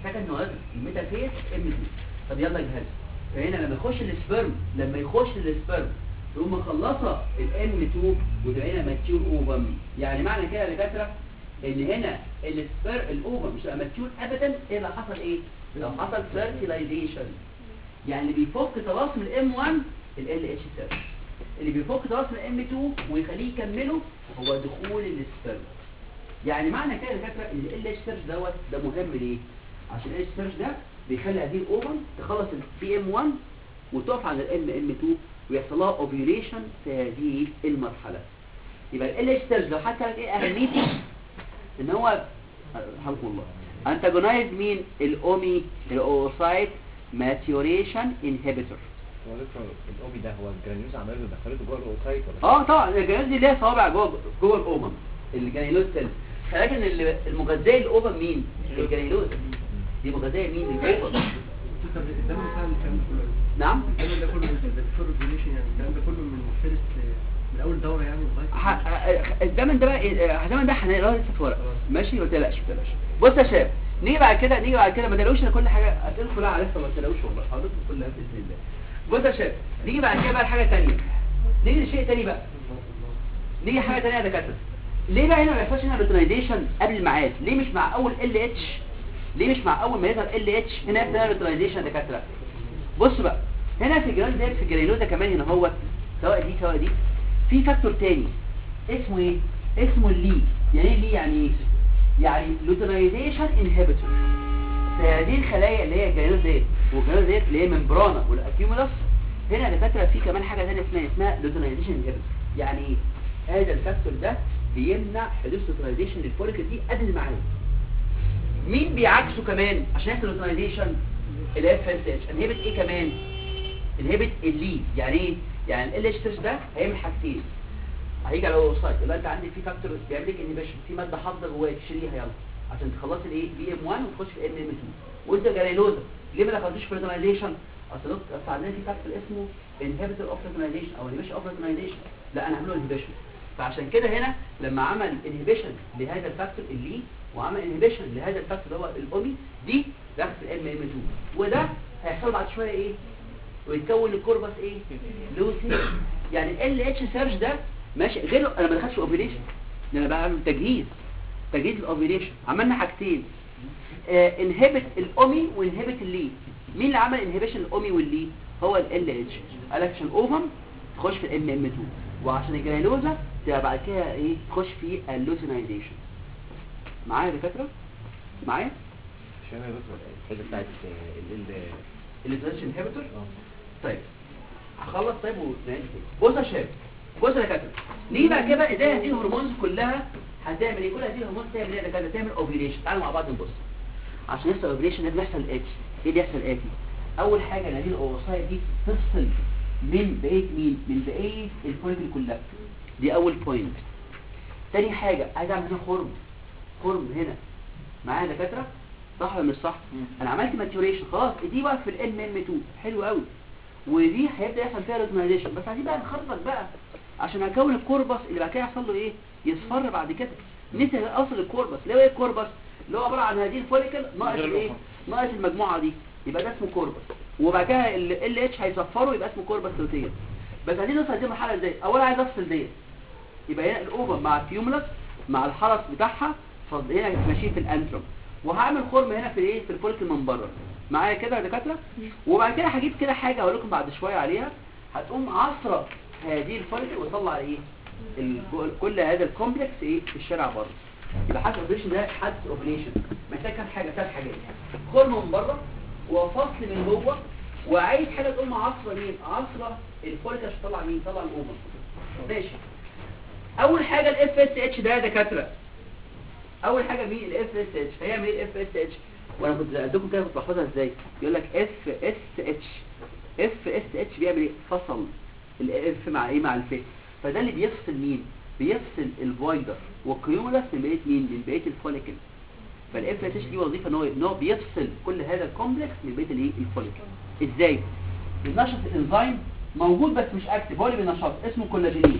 سكند نوادر الميتافيز ام 2 طب يلا جهاز فهنا لما يخش السبرم لما يخش السبرم تقوم مخلصه الام 2 وتبقى هنا ماتيور اوفم يعني معنى كده يا دكاتره ان هنا السبر الاوفم مش هيبقى ماتيور ابدا الا حصل ايه لو حصل فيرتيلايزيشن يعني اللي بيفك طلاسم الام 1 ال اتش سيرش اللي بيفك طلاسم الام 2 ويخليه يكمله هو دخول السبرم يعني معنى كده يا دكاتره ان ال اتش سيرش دوت ده مهم ليه عشان ال اتش سيرش ده بيخلي هذه الاوفم تخلص البي ام 1 وتقف عند الام ام 2 ويحصل لها اوفيوليشن في هذه المرحله يبقى ال اتش سيرش لو حتى ايه اهميته ان هو رحمكم الله انتاجونايز مين الاومي الاوسايت ماتيوريشن انهبيتور هو دكتور الاوبي ده هو الجرانيوز عمال دخلته جوه الاوسايت ولا اه طبعا الجهاز دي ليها صوابع جوه جوه الاوفم الجانيلوز سيل لكن اللي- المغذيه الاوفم مين الجانيلوز دي مغذيه مين الاوفم طب ده مثلا الكلام ده كله نعم الكلام ده كله ده بيفور ريجوليشن يعني الكلام ده كله من فيرست من اول دوره يعني لغايه ح- الزمن ده بقى إيه، الزمن ده هنقراه لسه في ورق ماشي ما تقلقش ما تقلقش بص يا شباب نيجي بعد كده نيجي بعد كده ما تقلقوش انا كل حاجه اسئله كلها عارفها ما تقلقوش والله حضرتك كلها باذن الله بص يا شباب نيجي بعد كده بقى لحاجه ثانيه نيجي لشيء ثاني بقى نيجي حاجه ثانيه يا دكاتره ليه بقى هنا ما يحصلش هنا ريتنايزيشن قبل الميعاد ليه مش مع اول ال اتش ليه مش مع اول ما يظهر ال اتش هنا يبدا هنا ريتنايزيشن يا دكاتره بص بقى هنا في الجرانيوز ديت في الجرانيوزا كمان هنا هو سواء دي سواء دي في فاكتور تاني اسمه ايه اسمه اللي يعني ايه اللي يعني ايه يعني لوتينايزيشن انهبيتور في هذه الخلايا اللي هي الجرانيوز ديت والجرانيوز ديت اللي هي ممبرانا والاكيومولس هنا يا دكاتره في كمان حاجه ثانيه اسمها اسمها لوتينايزيشن انهبيتور يعني ايه هذا الفاكتور ده بيمنع حدوث لوتينايزيشن للفوليكل دي قبل الميعاد مين بيعكسه كمان عشان يحصل لوتينايزيشن الاف اس اتش انهبت ايه كمان انهبت اللي يعني ايه يعني ال اتش ده هيعمل حاجتين هيجي على الوسايت يبقى انت عندك في فاكتور بيعمل لك انهبيشن في ماده حافظه جواك تشيليها يلا عشان تخلصي الايه بي ام 1 وتخش في ام ام 2 وانت جرانيلوزا ليه ما دخلتوش في ريتنايزيشن اصل دكتور اصل عندنا في فاكتور اسمه انهبيتور اوف ريتنايزيشن او انهبيشن اوف ريتنايزيشن لا انا هعمله انهبيشن فعشان كده هنا لما عمل انهبيشن لهذا الفاكتور اللي وعمل انهبيشن لهذا الفاكتور اللي هو الاومي دي دخل في الام ام 2 وده هيحصل بعد شويه ايه ويتكون الكوربس ايه لوسي يعني ال اتش سيرش ده ماشي غير انا ما دخلتش اوفيليشن انا بعمل تجهيز تجهيز الاوفيليشن عملنا حاجتين انهبت الاومي وانهبت اللي مين اللي عمل انهبيشن الاومي واللي هو ال اتش قال لك عشان اوفم تخش في الام ام 2 وعشان الجرانيلوزا تبقى بعد كده ايه تخش في اللوتينايزيشن معايا يا دكاتره معايا عشان انا دكتور الحته بتاعت ال اللوتينايزيشن انهبيتور طيب هخلص طيب ونعيد بص يا شباب بص يا دكاتره نيجي بعد كده بقى ازاي هذه الهرمونز كلها هتعمل ايه كل هذه الهرمونز تعمل ايه يا دكاتره تعمل اوفيليشن تعالوا مع بعض نبص عشان يحصل اوفيليشن لازم يحصل اتش ايه اللي يحصل اتي اول حاجه ان هذه الاوصايه دي تفصل من بقيه مين من بقيه الفوليكل كلها دي اول بوينت تاني حاجه عايز اعمل هنا خرم خرم هنا معايا يا دكاتره صح ولا مش صح انا عملت ماتيوريشن خلاص دي بقى في الام ام 2 حلو قوي ودي هيبدا يحصل فيها ريتنايزيشن بس عايزين بقى نخرج بقى عشان اكون الكوربس اللي بعد كده يحصل له ايه يصفر بعد كده نسي اصل الكوربس اللي هو ايه الكوربس اللي هو عباره عن هذه الفوليكل ناقص ايه ناقص المجموعه دي يبقى ده اسمه كوربس وبعد كده ال اتش هيصفره يبقى اسمه كوربس لوتيه بس عايزين نوصل دي مرحله ازاي اولا عايز افصل ديت يبقى هنا الاوفر مع الفيوملس مع الحرس بتاعها فض هنا ماشيين في الانتروم وهعمل خرم هنا في الايه في الفوليكل من بره معايا كده يا دكاتره وبعد كده هجيب كده حاجه اقول لكم بعد شويه عليها هتقوم عصره هذه الفوليكل وتطلع ايه ال- كل هذا الكومبلكس ايه في الشارع بره يبقى حاسس اوبريشن ده حاسس اوبريشن محتاج كام حاجه ثلاث حاجات خرم من بره وفصل من جوه وعايز حاجه تقوم عصره مين عصره الفوليكل عشان تطلع مين تطلع الاوفر ماشي اول حاجه الاف اس اتش ده يا دكاتره اول حاجه مين الاف اس اتش هيعمل ايه الاف اس اتش وانا كنت اديكم كده كنت بحفظها ازاي يقول لك اف اس اتش اف اس اتش بيعمل ايه فصل الاف مع ايه مع الف فده اللي بيفصل مين بيفصل الفويدر والكيومولس من بقيه مين من بقيه الفوليكل فالاف اس اتش دي وظيفه ان هو ان هو بيفصل كل هذا الكومبلكس من بقيه الايه الفوليكل ازاي بننشط الانزيم موجود بس مش اكتف هو اللي بينشطه اسمه كولاجينيز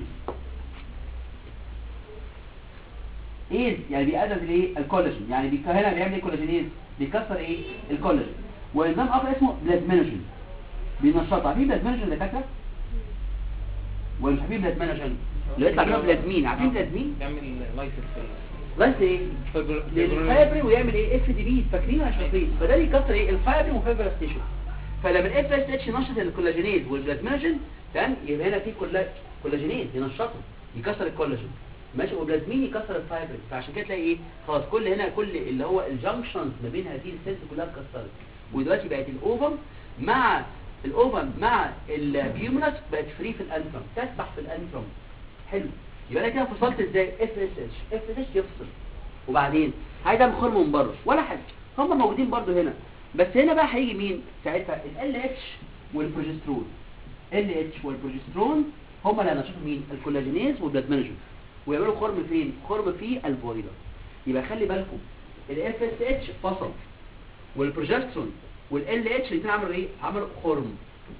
ايه يعني بيأدب الايه الكولاجين يعني بي... هنا بيعمل ايه كولاجينيز بيكسر ايه الكولاجين وانزيم اخر اسمه بلازمينوجين بينشطها عارفين بلازمينوجين يا دكاتره ولا مش عارفين بلازمينوجين اللي يطلع منه بلازمين عارفين بلازمين يعمل لايسنس بس ايه للفايبرين ويعمل ايه اف دي بي فاكرين ولا مش فاكرين فده بيكسر ايه الفايبرين وفايبرس تيشو فلما الاف اس اتش نشط الكولاجينيز والبلازمينوجين تمام يبقى هنا في كولا كولاجينيز ينشطه يكسر الكولاجين ماشي وبلازمين يكسر الفايبرين فعشان كده تلاقي ايه خلاص كل هنا كل اللي هو الجنكشنز ما بين هذه السيلز كلها اتكسرت ودلوقتي بقت الاوفم مع الاوفم مع البيومنس بقت فري في الانترم تسبح في الانترم حلو يبقى انا كده فصلت ازاي اف اس اتش اف اس اتش يفصل وبعدين عايز اعمل خرم من بره ولا حاجه هم موجودين برضو هنا بس هنا بقى هيجي مين ساعتها ال اتش والبروجسترون ال اتش والبروجسترون هم اللي هينشطوا مين الكولاجينيز والبلازمينوجين ويعملوا خرم فين خرم في الفويدا يبقى خلي بالكم الاف اس اتش فصل والبروجسترون والال اتش الاثنين عملوا ايه عملوا خرم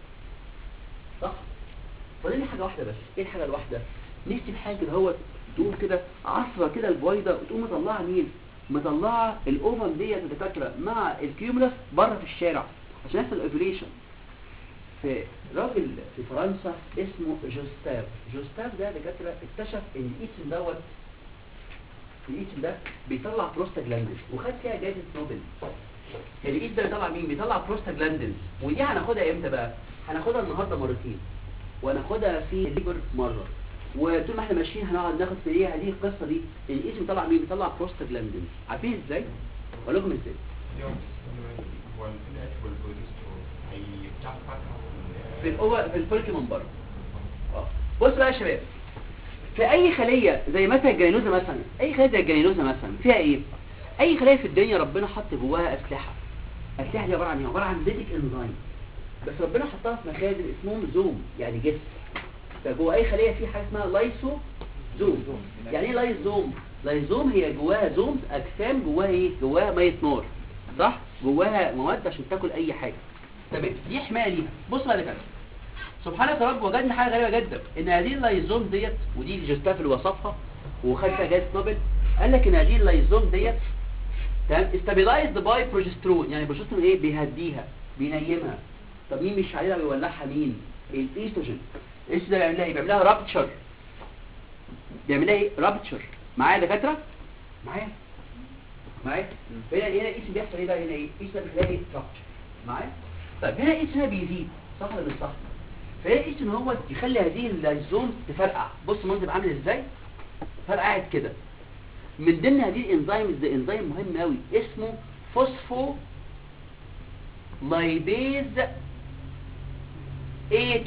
صح فاضل لي حاجه واحده بس ايه الحاجه الواحده نفسي في حاجه كده هو تقوم كده عصره كده الفويدا وتقوم مطلعه مين مطلعه الاوفم ديت الدكاتره مع الكيومولس بره في الشارع عشان يحصل اوفيليشن في راجل في فرنسا اسمه جوستاف جوستاف ده دكاتره اكتشف ان الايتن دوت الايتن ده بيطلع بروستاجلاندين وخد فيها جائزه نوبل الايتن ده بيطلع مين بيطلع بروستاجلاندين ودي هناخدها امتى بقى هناخدها النهارده مرتين وهناخدها في الليبر مره وطول ما احنا ماشيين هنقعد ناخد في ايه هذه القصه دي الاسم بيطلع مين بيطلع بروستاجلاندين عارفين ازاي اقول لكم ازاي هو ال اتش والبروجسترون هيفتحوا فتحه في الاوفر في الفولك من بره اه بص بقى يا شباب في اي خليه زي مثلا الجلينوزا مثلا اي خليه زي الجلينوزا مثلا فيها ايه اي خليه في الدنيا ربنا حط جواها اسلحه اسلحه دي عباره عن ايه عباره عن زيتك انزيم بس ربنا حطها في مخازن اسمهم زوم يعني جسم فجوه اي خليه في حاجه اسمها لايسو زوم يعني ايه لايزوم لايزوم هي جواها زوم اجسام جواها ايه جواها ميه نار صح جواها مواد عشان تاكل اي حاجه تمام دي حمايه ليها بص بقى كده سبحانك يا رب وجدنا حاجه غريبه جدا ان هذه اللايزوم ديت ودي اللي جوستاف اللي وصفها وخد فيها جائزه نوبل قال لك ان هذه اللايزوم ديت تمام استابيلايزد باي بروجسترون يعني البروجسترون ايه بيهديها بينيمها طب مين مش عليها بيولعها مين الايستروجين ايش ده بيعمل لها ايه بيعمل لها رابتشر بيعمل لها ايه رابتشر معايا يا دكاتره معايا معايا هنا هنا ايش بيحصل ايه بقى هنا ايه ايش ده بيخليها ايه رابتشر معايا طيب هنا ايش هنا بيزيد صح ولا مش صح فهنا ايش ان هو يخلي هذه اللايزوم تفرقع بص المنظر عامل ازاي فرقعت كده من ضمن هذه الانزيم ده انزيم مهم قوي اسمه فوسفو لايبيز A2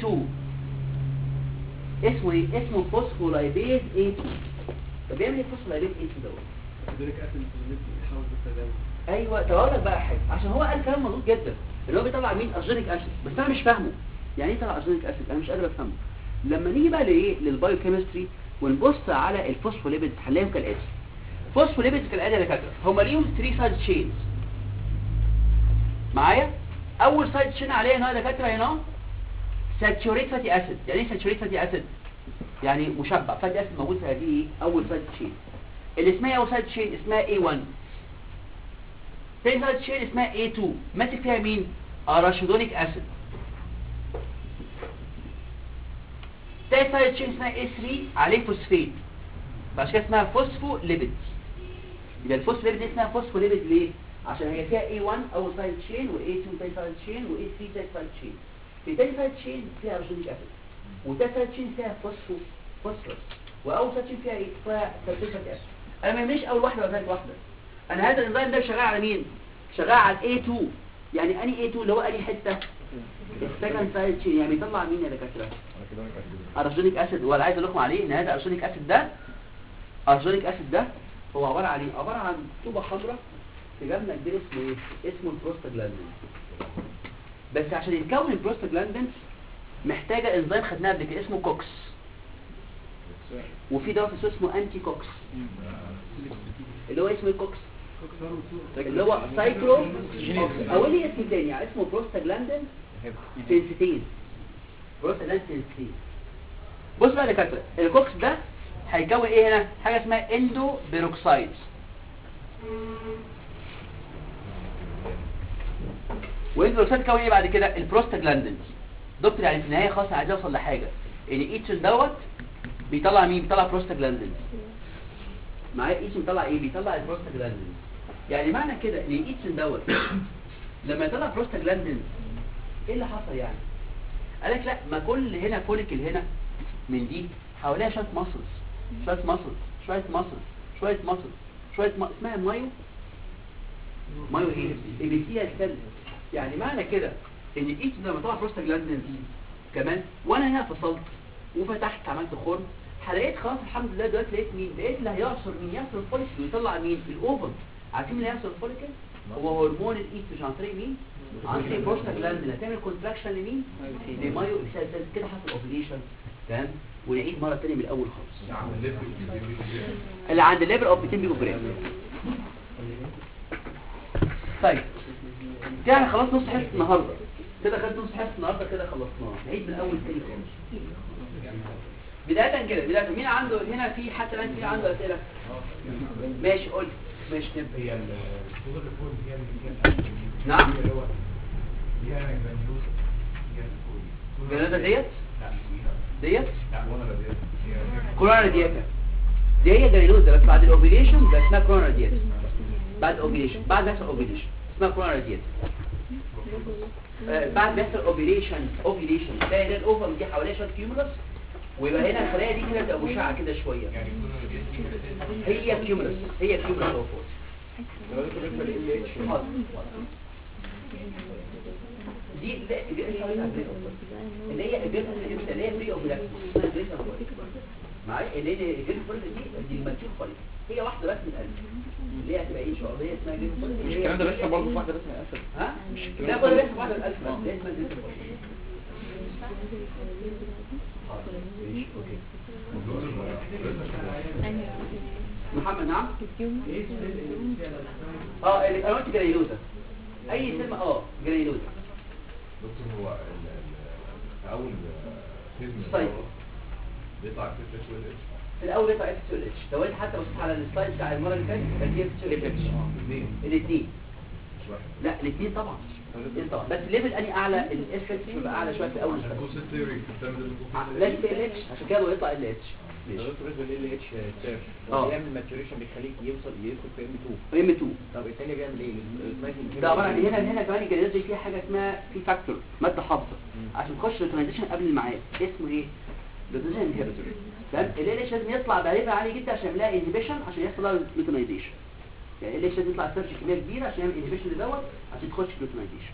اسمه ايه اسمه فوسفولايبيز A2 طب بيعمل ايه فوسفولايبيز A2 دوت ادونك اسيد بيحاول بالتداول ايوه طب اقول لك بقى حاجه عشان هو قال كلام مظبوط جدا ان هو بيطلع مين ارجينيك اسيد بس انا مش فاهمه يعني ايه طلع ارجينيك اسيد انا مش قادر افهمه لما نيجي بقى لايه للبايو كيمستري ونبص على الفوسفوليبيدز هنلاقيهم كالاتي فوسفوليبيدز كالاتي يا دكاتره هم ليهم 3 سايد تشينز معايا اول سايد تشين عليه هنا يا دكاتره هنا ساتوريت فاتي اسيد يعني ايه ساتوريت فاتي اسيد يعني مشبع فاتي اسيد موجود في هذه ايه اول سايد تشين اللي اسمها اول سايد تشين اسمها A1 تاني سايد تشين اسمها A2 ماسك فيها مين اراشيدونيك اسيد تاني سايد تشين اسمها A3 عليه فوسفيت فعشان كده اسمها فوسفو ليبيد يبقى الفوسفو ليبيد دي اسمها فوسفو ليبيد ليه عشان هي فيها A1 اول سايد تشين وA2 تاني سايد تشين وA3 تاني سايد تشين في تاني سايد تشين فيها ارجينيك اسيد وتاني سايد تشين فيها فوسفو فوسفورس واول سايد تشين فيها ايه فيها سلفيك اسيد انا ما يهمنيش اول واحده ولا ثالث واحده انا هذا الانزيم ده شغال على مين شغال على A2 يعني اني A2 اللي هو اني حته السكند سايد تشين يعني بيطلع مين يا دكاتره ارجينيك اسيد ولا عايز اقول لكم عليه ان هذا ارجينيك اسيد ده ارجينيك اسيد ده هو عباره عن ايه عباره عن طوبه حمراء في جبنه كبير اسمه ايه اسمه البروستاجلاندين بس عشان يتكون البروستاجلاندين محتاجه انزيم خدناه قبل كده اسمه كوكس وفي دواء في اسمه انتي كوكس اللي هو اسمه ايه كوكس اللي هو سايكلو او ليه اسم تاني يعني اسمه بروستاجلاندين سنسيتين بروستاجلاندين سنسيتين بص بقى يا دكاتره الكوكس ده هيكون ايه هنا حاجه اسمها اندو بيروكسايد والاندروسايت تكون ايه بعد كده البروستاجلاندينز دكتور يعني في النهايه خلاص عايز اوصل لحاجه ان ايتش دوت بيطلع مين بيطلع بروستاجلاندينز معايا ايتش بيطلع ايه بيطلع البروستاجلاندينز يعني معنى كده ان ايتش دوت لما يطلع بروستاجلاندينز ايه اللي حصل يعني قال لك لا ما كل هنا فوليكل هنا من دي حواليها شويه ماسلز شويه ماسلز شويه ماسلز شويه ماسلز شويه ما... اسمها مايو مايو ايه ابيثيال سيل يعني معنى كده ان الايت لما طلع بروستاجلاندينز كمان وانا هنا فصلت وفتحت عملت خرم لقيت خلاص الحمد لله دلوقتي لقيت مين لقيت اللي هيعصر مين يعصر الفوليكل ويطلع مين الاوفن عارفين اللي هيعصر الفوليكل هو هرمون الايستروجين عن طريق مين عن طريق بروستاجلاندين هتعمل كونتراكشن لمين لمايو ابيثيال سيل كده حصل اوفيليشن تمام ونعيد مره ثانيه من الاول خالص اللي عند الليفل اوف 200 بيجو جرام طيب كده احنا خلاص نص حصه النهارده كده خدت نص حصه النهارده كده خلصناه نعيد من الاول تاني خالص بدايه كده بدايه مين عنده هنا في حتى الان في عنده اسئله ماشي قول ماشي نبدا هي الصوره اللي فوق دي هي اللي هي نعم. هي اللي هو دي هي جرانيولوز هي اللي فوق دي. الجنازه ديت لا ديت لا وانا لا ديت هي كورونا دياتا دي هي جريلوزا بس بعد الاوفيليشن ده اسمها كورونا دياتا بعد الاوفيليشن بعد ما يحصل اوفيليشن اسمها كورونا دياتا آه، بعد ما يحصل اوفيليشن اوفيليشن تلاقي ده الاوفر دي حواليها شويه كيومولس ويبقى هنا الخلايا دي كده تبقى مشعه كده شويه يعني كل دي هي كيومولس هي كيومولس اوفر دي لا دي اللي هي الجلد اللي هي بري اوفيلاكس اسمها بري اوفيلاكس معايا اللي هي الجلد فولد دي دي الماتيور فولد هي واحده بس من القلب اللي هي هتبقى ايه ان شاء الله هي اسمها جلد فولد مش الكلام ده بيحصل برضه في واحده بس من الاسد ها لا كل بس واحده من القلب بس اللي هي اسمها جلد فولد محمد نعم اه اللي انا قلت جريلوزا اي سلمة اه جريلوزا دكتور هو ال- ال- في اول فيز من طيب. الدورة بيطلع في اتش وال اتش في الاول يطلع اف ال اتش لو انت حتى بصيت على السلايد بتاع المره اللي فاتت كان فيه اف ال اتش اثنين الاثنين مش واحد لا الاثنين طبعا الاثنين طبعا بس الليفل اني اعلى الاف اتش بيبقى اعلى شويه في اول عشان سلايد بص الثيوري بتعمل لازم ال اتش عشان كده هو يطلع ال اتش دكتور ال ال اتش سيرش اه. هو بيعمل ماتوريشن بيخليك يوصل يدخل في ام 2 ام 2 طب الثاني بيعمل ايه؟ السلايد ده عباره عن هنا هنا كمان الجليد دي فيها حاجه اسمها في فاكتور ماده حافظه عشان تخش ريترانزيشن قبل الميعاد اسمه ايه ريترانزيشن انهبيتور تمام ال اتش لازم يطلع بليفل عالي جدا عشان يعمل لها انهبيشن عشان يحصل لها ريترانزيشن يعني ال اتش لازم يطلع سيرش كميه كبيره عشان يعمل انهبيشن لدوت عشان تخش في ريترانزيشن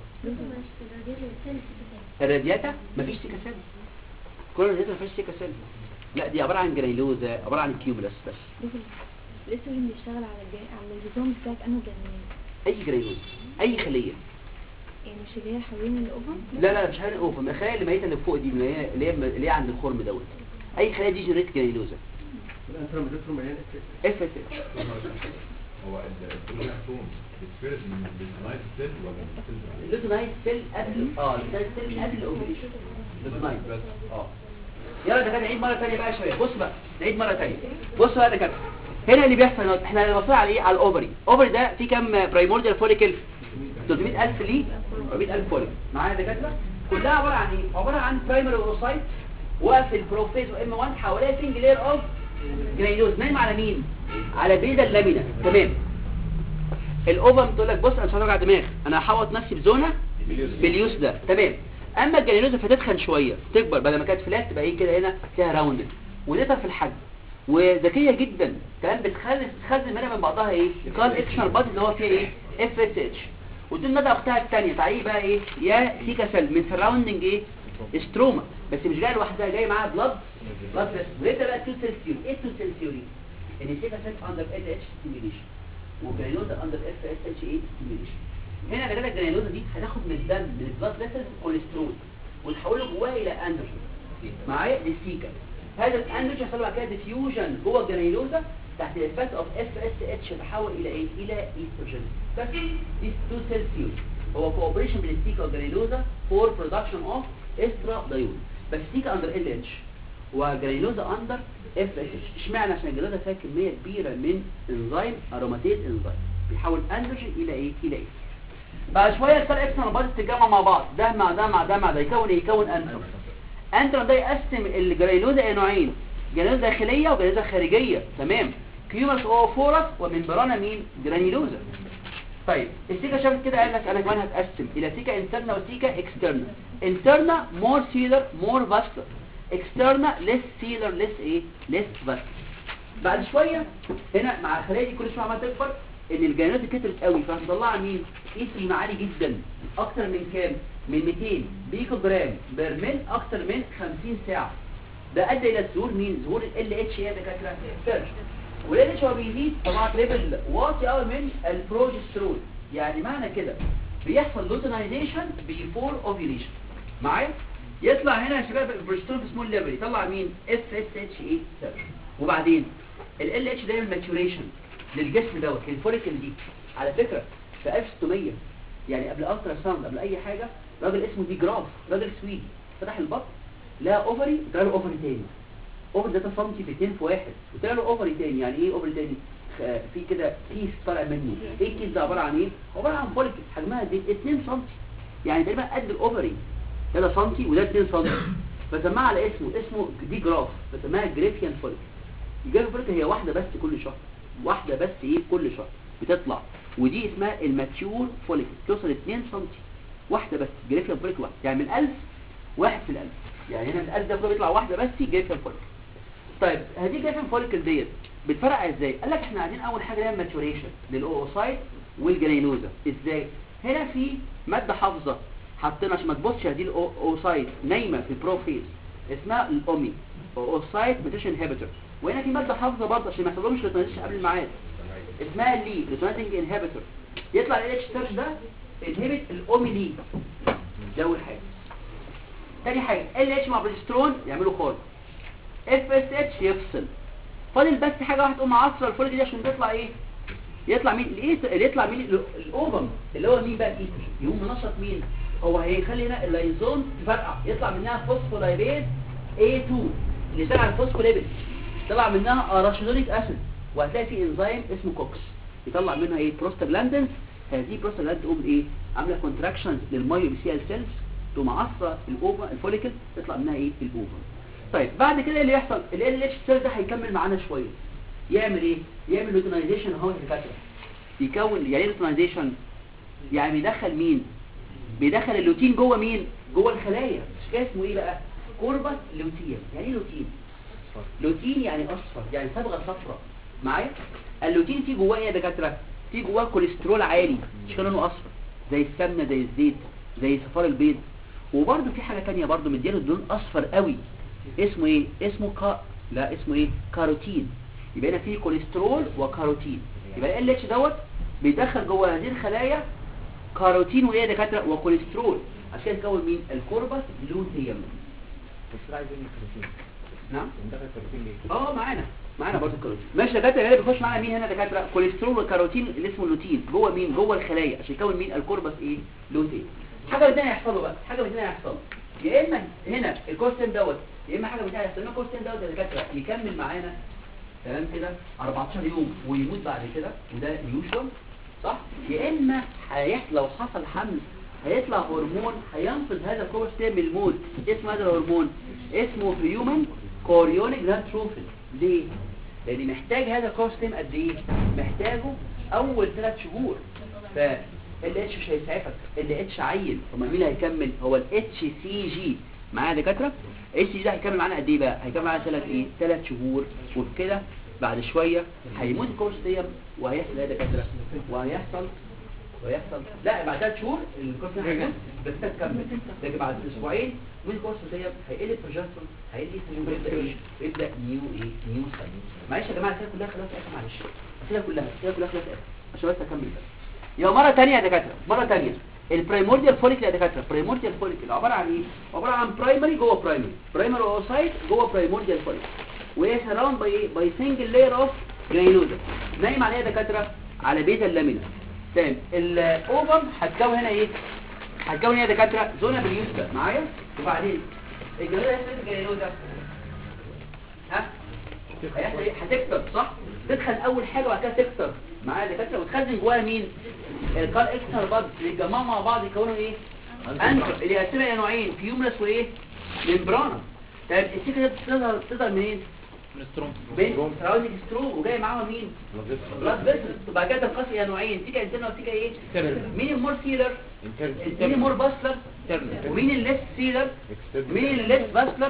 الرادياتا مفيش سيكا سيل كل الرادياتا مفيش سيكا سيل لا دي عباره عن جرانيلوزا عباره عن كيومولس بس الاستروجين بيشتغل على الجا... على الريزوم بتاعت انه جنين اي جرانيلوزا اي خليه يعني مش اللي هي حوالين الاوفن لا لا مش حاجه اوفر الخلايا اللي ميته اللي فوق دي اللي هي اللي هي اللي هي عند الخرم دوت اي خلايا دي جنريت جرانيلوزا انت لما تدخل مليان اف اس اتش هو البرولاكتون بيتفرز من البيزنايت سيل ولا من السيل اللوتينايت سيل قبل اه اللوتينايت سيل قبل الاوفيليشن اللوتينايت بس اه يلا ده كده نعيد مره ثانيه بقى يا شباب بص بقى نعيد مره ثانيه بص بقى ده كده هنا اللي بيحصل دلوقتي، احنا بنبص على ايه على الاوفري الاوفري ده فيه كام برايمورديال فوليكل 300000 ليه 400000 فوليكل معايا يا دكاتره كلها عباره عن ايه عباره عن برايمري اوروسايت وفي البروفيز وام 1 حواليها سنجل لاير اوف جرانيولوز نايم على مين على بيدا اللامينا تمام الاوفم تقول لك بص انا مش هوجع دماغ انا هحوط نفسي بزونه باليوس ده تمام اما الجرانيولوز فتتخن شويه تكبر بدل ما كانت فلات تبقى ايه كده هنا فيها راوندد ونقدر في الحجم وذكيه جدا كمان بتخلي تخزن منها من بعضها ايه قال اكشنال بادي اللي هو فيها ايه اف اس اتش ودي الماده اختها الثانيه تعالي بقى ايه يا سيكا سيل من سراوندنج ايه ستروما بس مش جايه لوحدها جاي معاها بلاد بلاد فيست وده بقى تو سيل ثيوري ايه تو سيل ثيوري ان السيكا سيل اندر ال اتش ستيميوليشن وجرانيولوزا اندر اف اس اتش ايه ستيميوليشن هنا كده الجرانيولوزا دي هتاخد من الدم من البلاد فيسلز كوليسترول وتحوله جواها الى اندروجين معايا دي السيكا هذا الاندروجين يحصل بعد كده ديفيوجن جوه الجرانيولوزا تحت الافكت اوف اف اس اتش يتحول الى ايه الى ايستروجين بس دي تو سيل ثيوري هو كوبريشن بين السيكا والجرانيولوزا فور برودكشن اوف استرادايول بس السيكا اندر ال اتش وجرانيولوزا اندر اف اس اتش اشمعنى عشان الجرانيولوزا فيها كميه كبيره من انزيم اروماتيز انزيم بيحول اندروجين الى ايه الى ايه بعد شويه السيل اكسترنال بادي تتجمع مع بعض ده مع ده مع ده مع ده يكون ايه يكون انترم انترم ده يقسم الجرانيولوزا الى نوعين جرانيولوزا داخليه وجرانيولوزا خارجيه تمام كيومرس اوفورس وممبرانا مين جرانيولوزا طيب السيكا شافت كده قال لك انا كمان هتقسم الى سيكا انترنا وسيكا اكسترنا انترنا مور سيلر مور فاسكولار اكسترنا ليس سيلر ليس ايه ليس فاسكولار بعد شويه هنا مع الخلايا دي كل شويه عماله تكبر ان الجينات كترت قوي فهتطلع مين اسم عالي جدا اكتر من كام من 200 بيكو جرام برميل اكتر من 50 ساعه ده ادى الى ظهور مين ظهور ال اتش اي دكاتره سيرش والال اتش هو بيزيد طبعا ليفل واطي قوي من البروجسترون يعني معنى كده بيحصل لوتينايزيشن بيفور اوفيليشن معايا يطلع هنا يا شباب البروجسترون في سمول ليفل يطلع مين اف اس اتش اي سيرش وبعدين ال اتش دايما ماتيوريشن للجسم دوت الفوليكل دي على فكره في 1600 يعني قبل الترا ساوند قبل اي حاجه راجل اسمه دي جراف راجل سويدي فتح البطن لا اوفري طلع له اوفري تاني اوفر ده سنتي في 2 في واحد وطلع له اوفري تاني يعني ايه اوفري تاني خ- في كده كيس طالع منه ايه الكيس ده عباره عن ايه عباره عن فوليكل حجمها دي 2 سم يعني تقريبا قد الاوفري ده سنتي وده 2 سم فسماها على اسمه اسمه دي جراف فسماها جريفيان فوليكل الجريفيان فوليكل هي واحده بس كل شهر واحده بس ايه كل شهر بتطلع ودي اسمها الماتيور فوليكل توصل 2 سم واحده بس جريفيان فوليكل واحده يعني من 1000 واحد في الألف يعني هنا الألف ده كله بيطلع واحدة بس جريفيان فوليكل طيب هذه جريفيان فوليكل ديت بتفرق ازاي قال لك احنا عايزين اول حاجه نعمل ماتوريشن للاوسايت والجرانيلوزا ازاي هنا في ماده حافظه حطينا عشان ما تبصش هذه الاوسايت نايمه في البروفيز اسمها الاومي اوسايت ميتيشن انهبيتور وهنا في ماده حافظه برضه عشان ما يحصلهمش ريتنشن قبل الميعاد اسمها اللي ريتنشنج انهبيتور يطلع ال اتش سيرش ده انهبت الاومي لي ده اول حاجه تاني حاجة ال اتش مع بروجسترون يعملوا خالص اف اس اتش يفصل فاضل بس حاجة واحدة تقوم معصرة الفوليك دي عشان تطلع ايه يطلع مين الايه اللي يطلع مين ال- الاوفم اللي هو مين بقى الايثر يقوم منشط مين هو هيخلي هنا اللايزون تفرقع يطلع منها فوسفولايبيز A2 اللي طلع على الفوسفوليبيد طلع منها اراشيدونيك اسيد وهتلاقي في انزيم اسمه كوكس يطلع منها ايه بروستاجلاندينز هذه بروستاجلاند تقوم ايه عامله كونتراكشنز للمايو بي سي ال سيلز تقوم عصره الاوفا الفوليكل تطلع منها ايه الاوفا طيب بعد كده إيه اللي يحصل ال ال اتش سيل ده هيكمل معانا شويه يعمل ايه يعمل لوتينايزيشن اهو اللي فاكره يكون يعني ايه لوتينايزيشن يعني بيدخل مين بيدخل اللوتين جوه مين جوه الخلايا مش كده اسمه ايه بقى كوربس لوتين يعني ايه لوتين لوتين يعني اصفر يعني صبغه صفراء معايا اللوتين فيه جواه ايه يا دكاتره فيه جواه كوليسترول عالي مش كده لونه اصفر زي السمنه زي الزيت زي صفار البيض وبرده في حاجه تانية برده مديله لون اصفر قوي اسمه ايه اسمه كا لا اسمه ايه كاروتين يبقى هنا فيه كوليسترول وكاروتين يبقى ال اتش دوت بيدخل جوه هذه الخلايا كاروتين وايه يا دكاتره وكوليسترول عشان يكون مين الكوربس لوتيوم بس عايز ايه الكروتين نعم ده الكروتين ليه اه معانا معانا برضه الكاروتين ماشي يا دكاتره هنا بيخش معانا مين هنا دكاتره كوليسترول وكاروتين اللي اسمه لوتين جوه مين جوه الخلايا عشان يكون مين الكوربس ايه لوتين حاجه من ثانيه هيحصل له بقى حاجه من ثانيه هيحصل يا اما هنا الكورستين دوت يا اما حاجه من ثانيه هيحصل لنا الكورستين دوت يا دكاتره يكمل معانا تمام كده 14 يوم ويموت بعد كده وده يوشوال صح يا اما هيحصل لو حصل حمل هيطلع هرمون هينقذ هذا الكورستين من الموت اسمه هذا الهرمون اسمه هيومن كوريونيك جلانتروفين ليه لان محتاج هذا الكورستين قد ايه محتاجه اول ثلاث شهور ف ال اتش مش هيسعفك ال اتش عيل طب مين اللي هيكمل هو ال اتش سي جي معايا يا دكاتره اتش سي جي هيكمل معانا قد ايه بقى هيكمل معانا ثلاث ايه ثلاث شهور وبكده بعد شويه هيموت الكورستيم وهيحصل ايه يا دكاتره وهيحصل ويحصل لا بعد ثلاث شهور الكورس هيموت بس انت تكمل لكن بعد اسبوعين من الكورس ده هيقل البروجسترون هيقل الهرمون يبدا ايه يبدا نيو ايه نيو سايكل معلش يا جماعه الاسئله كلها خلاص اخر معلش الاسئله كلها الاسئله كلها خلاص اخر عشان بس اكمل بس يبقى مره ثانيه يا دكاتره مره ثانيه البرايمورديال فوليكل يا دكاتره برايمورديال فوليكل عباره عن ايه عباره عن برايمري جوه برايمري برايمري اوسايت جوه برايمورديال فوليكل وهي سراوند باي ايه باي سنجل لاير اوف جرانيولوزا نايم عليها يا دكاتره على بيتا اللامينا تمام الاوفم هتكون هنا ايه هتكون هنا يا دكاتره زونا باليوسكا معايا وبعدين الجلوده هتفرد الجلوده ها هيحصل ايه هتكتر صح تدخل اول حاجه وبعد كده تكتر معايا يا دكاتره وتخزن جواها مين الكار اكسترا باد يتجمعوا مع بعض يكونوا ايه انتر اللي يقسمها الى نوعين فيومرس وايه ممبرانا طيب السكه دي بتظهر بتظهر منين بين سراوندينج سترو وجاي معاهم مين بلاد فيسلز وبعد كده تنقسم الى نوعين سيكا انترنال وسيكا ايه مين المور سيلر مين المور باسلر ومين الليس سيلر مين الليس باسلر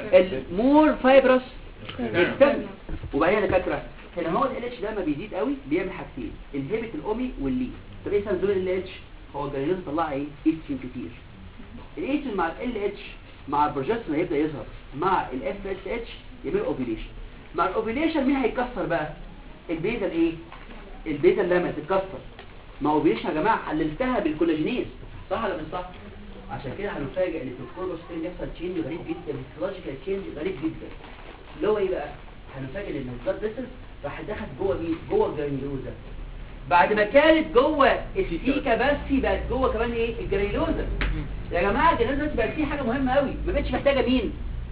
المور فايبرس اكسترنال وبعدين يا دكاتره هنا هو ال اتش لما بيزيد قوي بيعمل حاجتين انهبت الاومي واللي طب ايه سنزول ال اتش هو الجليلوز طلع ايه ايستين كتير الايستين مع ال اتش مع البروجسترون هيبدا يظهر مع الاف اس اتش يعمل اوفيليشن مع الاوفيليشن مين هيتكسر بقى البيتا الايه البيتا لما تتكسر ما اوفيليشن يا جماعه حللتها بالكولاجينيز صح ولا مش صح عشان كده هنفاجئ ان في الكوربوستين بيحصل تشينج غريب جدا فيسيولوجيكال تشينج غريب جدا اللي هو ايه بقى هنفاجئ ان البلاد فيسل راح دخل جوه مين جوه الجرانيولوزا بعد ما كانت جوه السيكا بس بقت جوه كمان ايه الجرانيولوزا يا جماعه الجرانيولوزا بقت فيه حاجه مهمه قوي ما بقتش محتاجه مين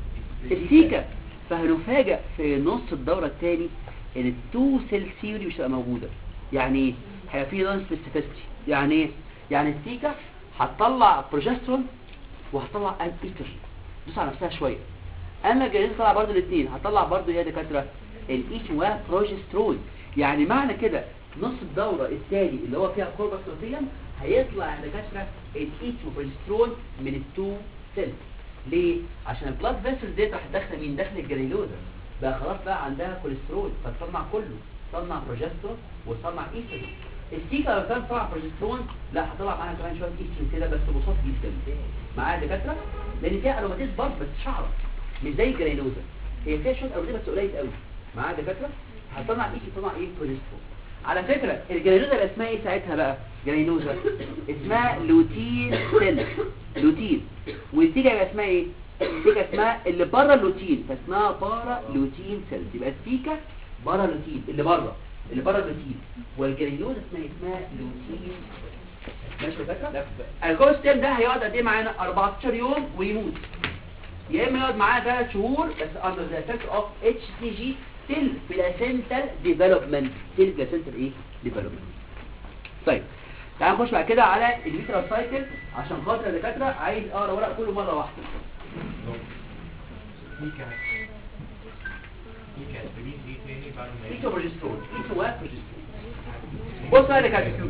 السيكا فهنفاجئ في نص الدوره الثاني ان التو سيل ثيوري مش هتبقى موجوده يعني ايه هيبقى في نون سبيسيفيستي يعني ايه يعني السيكا هتطلع بروجسترون وهتطلع ان ايستروجين دوس على نفسها شويه اما الجليد طلع برضو الاثنين هتطلع برضو يا دكاتره الايستروجين وبروجسترون يعني معنى كده نص الدوره الثاني اللي هو فيها كوربس لوتيوم هيطلع يا دكاتره الايستروجين وبروجسترون من التو سيلز ليه عشان البلاد فيسلز ديت راح تدخل مين داخل الجريلوزا بقى خلاص بقى عندها كوليسترول فتصنع كله تصنع بروجسترون وتصنع ايستروجين السيكا لو كان طلع بروجسترون لا هطلع معاها كمان شويه ايستروجين كده بس بسيط جدا معايا يا دكاتره لان فيها اروماتيز برضه بس شعره مش زي الجريلوزا هي فيها شويه اروماتيز بس قليل قوي معايا يا دكاتره هتطلع ايه تطلع ايه بروجسترون على فكره الجريلوزا اللي اسمها ايه ساعتها بقى جريلوزا اسمها لوتين سيل لوتين والسيكا يبقى اسمها ايه السيكا اسمها اللي بره اللوتين فاسمها بارا لوتين سيلز يبقى السيكا بره لوتين اللي بره اللي بره اللوتين والجريلوزا اسمها اسمها لوتين ماشي يا فاكره الكوستيم ده هيقعد قد ايه معانا 14 يوم ويموت يا اما يقعد معانا 3 شهور بس اندر ذا افكت اوف اتش سي جي تيل بلاسنتال ديفلوبمنت تيل بلاسنتال ايه ديفلوبمنت طيب تعال نخش بعد كده على الفيترال سايكل عشان خاطر الدكاتره عايز اقرا ورق كله مره واحده ميكا ميكا تريد ايه تاني بعد ما ايتو بروجسترون ايتو وبروجسترون بص بقى يا دكاتره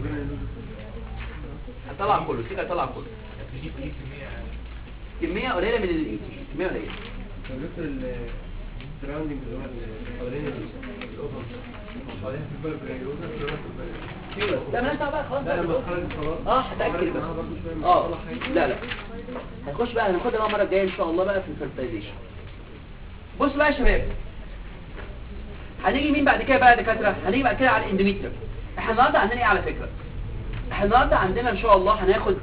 هطلع كله كده هطلع كله تجيب ايه كمية كميه قليله من الايتو كميه قليله طب دكتور السراوندنج اللي هو حوالين الاوفر حوالين في البلد الجلوزة في البلد لا مالناش دعوه بقى خلاص لا بقى. لما خرج خلاص اه هتاكد بس معاها برضه شويه من اه صلاح حاجة. لا لا هنخش بقى هناخدها بقى المره الجايه ان شاء الله بقى في الفرتيزيشن بص بقى يا شباب هنيجي مين بعد كده بقى يا دكاتره هنيجي بعد كده على الاندوميتريوم احنا النهارده عندنا ايه على فكره احنا النهارده عندنا ان شاء الله هناخد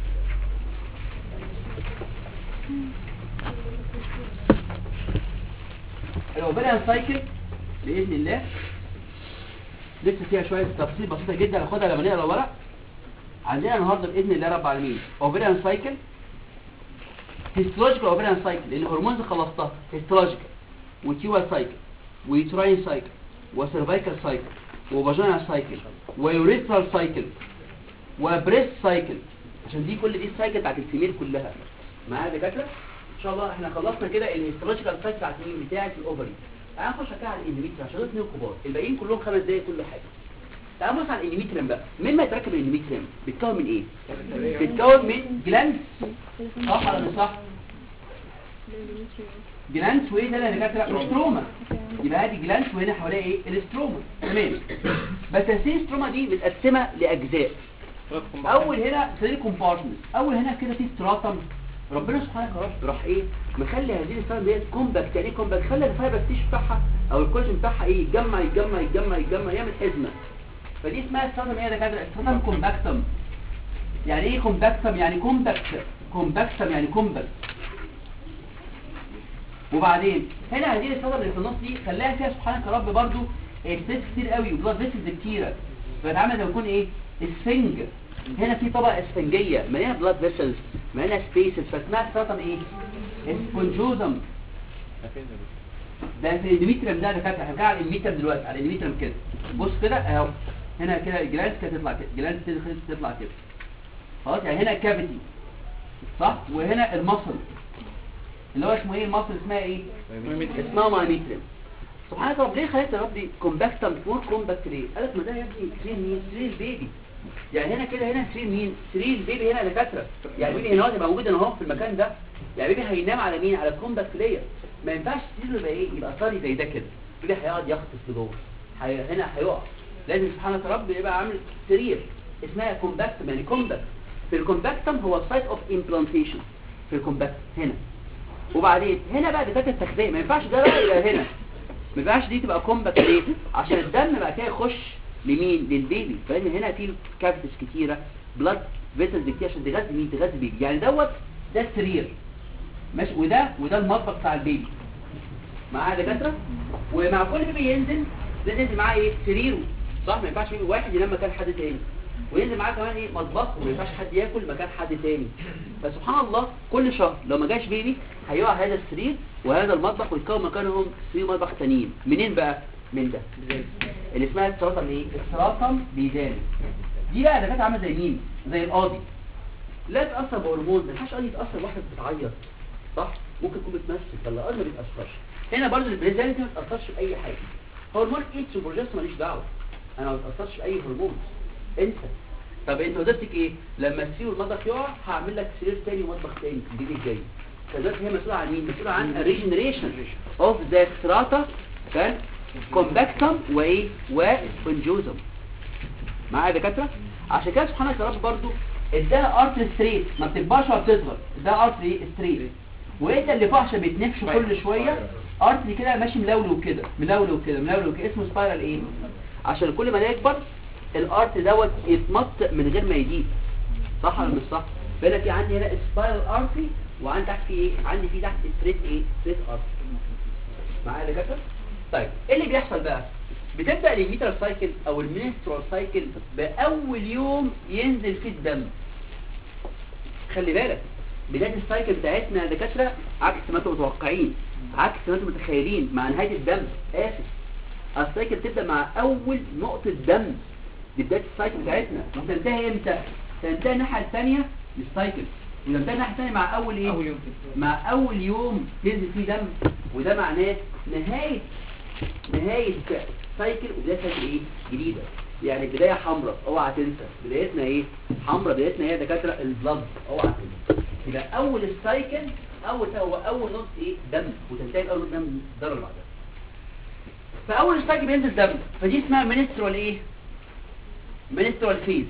الاوفيريان سايكل باذن الله لسه فيها شويه تفاصيل بسيطه جدا هناخدها لما نقرا الورق عندنا النهارده باذن الله رب العالمين اوفيريان سايكل هيستولوجيكال اوفيريان سايكل لان الهرمونز خلصتها هيستولوجيكال وتيوال سايكل ويوتراين سايكل وسيرفايكال سايكل وفاجينال سايكل ويوريثرال سايكل وبريست سايكل عشان دي كل دي السايكل بتاعت الفيميل كلها معايا يا دكاتره ان شاء الله احنا خلصنا كده الهيستولوجيكال سايكل بتاعت مين بتاعت الاوفري تعال نخش كده على الاندوميتريوم عشان دول اثنين كبار الباقيين كلهم خمس دقايق كل حاجه تعال نبص على الاندوميتريوم بقى مين ما يتركب الاندوميتريوم بيتكون من ايه بيتكون من جلاند صح ولا مش صح جلانس وايه ده اللي دكاتره استروما يبقى ادي جلانس وهنا حواليها ايه الاستروما تمام بس هذه الاستروما دي متقسمه لاجزاء اول هنا ثري كومبارتمنت اول هنا كده في ستراتم ربنا سبحانه وتعالى راح ايه مخلي هذه الستراتم ديت كومباكت يعني ايه كومباكت خلى الفايبر تيشو بتاعها او الكولاجين بتاعها ايه يتجمع يتجمع يتجمع يتجمع يعمل حزمه فدي اسمها ستراتم ايه يا دكاتره ستراتم كومباكتم يعني ايه كومباكتم يعني كومباكت كومباكتم يعني كومباكت وبعدين هنا هذه الصدر اللي في النص دي خلاها فيها سبحانك يا رب برضو اكسس كتير قوي وبلاد فيسلز كتيره فبتعمل زي ما يكون ايه اسفنج هنا في طبقه اسفنجيه مليانه بلاد فيسلز مليانه سبيسز فاسمها ستراتم ايه اسفنجوزم ده في الاندوميتريوم ده يا دكاتره احنا بنتكلم على الاندوميتريوم دلوقتي على الاندوميتريوم كده بص كده اهو هنا كده الجلاند كانت تطلع كده الجلاند تدخل تطلع كده خلاص يعني هنا كافيتي صح وهنا المصل اللي هو اسمه ايه المصل اسمها ايه اسمها مايميتريم سبحان الله طب ليه خليت يا ربي كومباكتم فور كومباكت ليه قال لك ما ده يا ابني سرير مين سرير البيبي يعني هنا كده هنا سرير مين سرير البيبي هنا دكاتره يعني البيبي هنا هو هيبقى موجود هنا اهو في المكان ده يعني البيبي هينام على مين على الكومباكت لير ما ينفعش سريره يبقى ايه يبقى طري زي ده كده البيبي هيقعد يغطس لجوه هي... هنا هيقع لازم سبحان الله رب يبقى عامل سرير اسمها كومباكتم يعني كومباكت في الكومباكتم هو سايت اوف امبلانتيشن في الكومباكت هنا وبعدين هنا بقى دكاتره التخزين ما ينفعش ده بقى يبقى هنا ما ينفعش دي تبقى كومباكت ليه عشان الدم بقى كده يخش لمين للبيبي فلان هنا في كافيتس كتيره بلاد فيسلز كتير عشان تغذي مين تغذي البيبي يعني دوت ده السرير ماشي وده وده المطبخ بتاع البيبي معاه دكاتره ومع كل بيبي ينزل لازم ينزل معاه ايه سريره صح ما ينفعش بيبي واحد ينام مكان حد تاني وينزل معاه كمان ايه مطبخه وما ينفعش حد ياكل مكان حد تاني فسبحان الله كل شهر لو ما جاش بيبي هيقع هذا السرير وهذا المطبخ ويتكون مكانهم سرير مطبخ تانيين منين بقى من ده اللي اسمها السرطان ايه السرطان بيداني دي بقى ده كانت عامله زي مين زي القاضي لا تاثر بهرمون ما ينفعش قاضي يتاثر واحده بتعيط صح ممكن تكون بتمثل فلا القاضي ما بيتاثرش هنا برضه البريزانت ما بتاثرش باي حاجه هرمون ايتس وبروجست ماليش دعوه انا ما بتاثرش باي هرمون انسى طب انت وظيفتك ايه لما السرير والمطبخ يقع هعمل لك سرير تاني ومطبخ تاني في البيبي الجاي فدلوقتي هي مسؤوله عن مين مسؤوله عن الريجنريشن اوف ذا ستراتا كان كومباكتم وايه وسبنجوزم معايا يا دكاتره عشان كده سبحان الله رب برضو اداها ارتري ستريت ما بتكبرش ولا بتصغر اداها ارتري ستريت وانت اللي فحشه بيتنفش كل شويه ارتري كده ماشي ملولو كده ملولو كده ملولو كده اسمه سبايرال ايه عشان كل ما ده يكبر الارت دوت يتمط من غير ما يجيب صح ولا مش صح بالك في عندي هنا سبايرال ارتري وعندي تحت في ايه عندي في تحت ستريت ايه ستريت ارتري معايا يا دكاتره طيب ايه اللي بيحصل بقى بتبدا الميتر سايكل او المينسترال سايكل باول يوم ينزل فيه الدم خلي بالك بدايه السايكل بتاعتنا يا دكاتره عكس ما انتم متوقعين عكس ما انتم متخيلين مع نهايه الدم اسف السايكل تبدا مع اول نقطه دم دي بدايه السايكل بتاعتنا وتنتهي امتى تنتهي الناحيه الثانيه للسايكل وتنتهي الناحيه الثانيه مع اول ايه أول يوم. مع اول يوم تنزل فيه دم وده معناه نهايه نهايه سايكل وبدايه سايكل ايه جديده يعني بدايه حمراء اوعى تنسى بدايتنا ايه حمراء بدايتنا هي دكاتره البلد اوعى تنسى يبقى اول السايكل اول هو اول نقطه ايه دم وتنتهي باول نقطه دم الدرجه اللي بعدها فاول السايكل بينزل دم فدي اسمها منسترال ايه منسترال فيز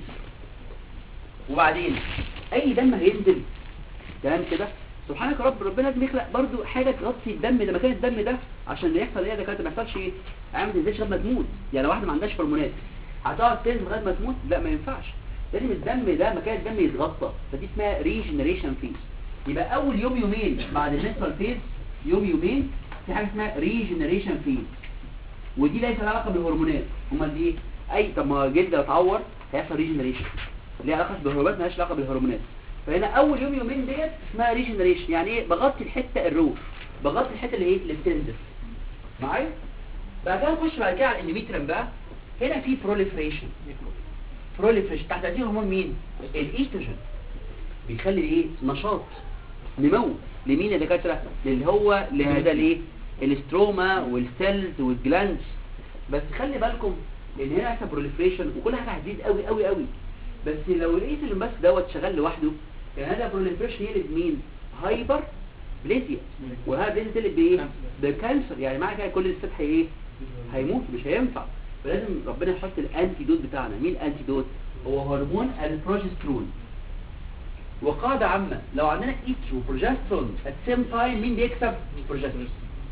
وبعدين اي دم هينزل تمام كده سبحانك يا رب ربنا لازم يخلق برضو حاجه تغطي الدم ده مكان الدم ده عشان يحصل ايه ده كده ما يحصلش ايه عامل ازاي لغايه ما تموت يعني لو واحده ما عندهاش هرمونات هتقعد تنزل لغايه ما تموت لا ما ينفعش لازم الدم ده مكان الدم يتغطى فدي اسمها ريجنريشن فيز يبقى اول يوم يومين بعد النسبه فيز يوم يومين في حاجه اسمها ريجنريشن فيز ودي ليس لها علاقه بالهرمونات امال دي ايه اي طب ما جلد اتعور هيحصل ريجنريشن ليها علاقه بالهرمونات مالهاش علاقه بالهرمونات فهنا اول يوم يومين ديت اسمها ريجنريشن يعني ايه بغطي الحته الروف بغطي الحته اللي ايه اللي بتنزف معايا بعد كده نخش بعد كده على الاندوميتريم بقى هنا في بروليفريشن بروليفريشن تحت تاثير هرمون مين الايستروجين بيخلي ايه نشاط نمو لمين يا دكاتره اللي هو لهذا الايه الاستروما والسيلز والجلاندز بس خلي بالكم ان هنا هيحصل بروليفريشن وكل حاجه هتزيد قوي قوي قوي بس لو الايستروجين بس دوت شغال لوحده كان هذا بروليفريشن يقلب مين هايبر بليزيا وهذا بليزيا تقلب بايه بكانسر يعني معنى كده كل السطح ايه هيموت مش هينفع فلازم ربنا يحط الانتيدوت بتاعنا مين الانتيدوت هو هرمون البروجسترون وقاعدة عامة لو عندنا ايسترو وبروجسترون at same time مين بيكسب بروجسترون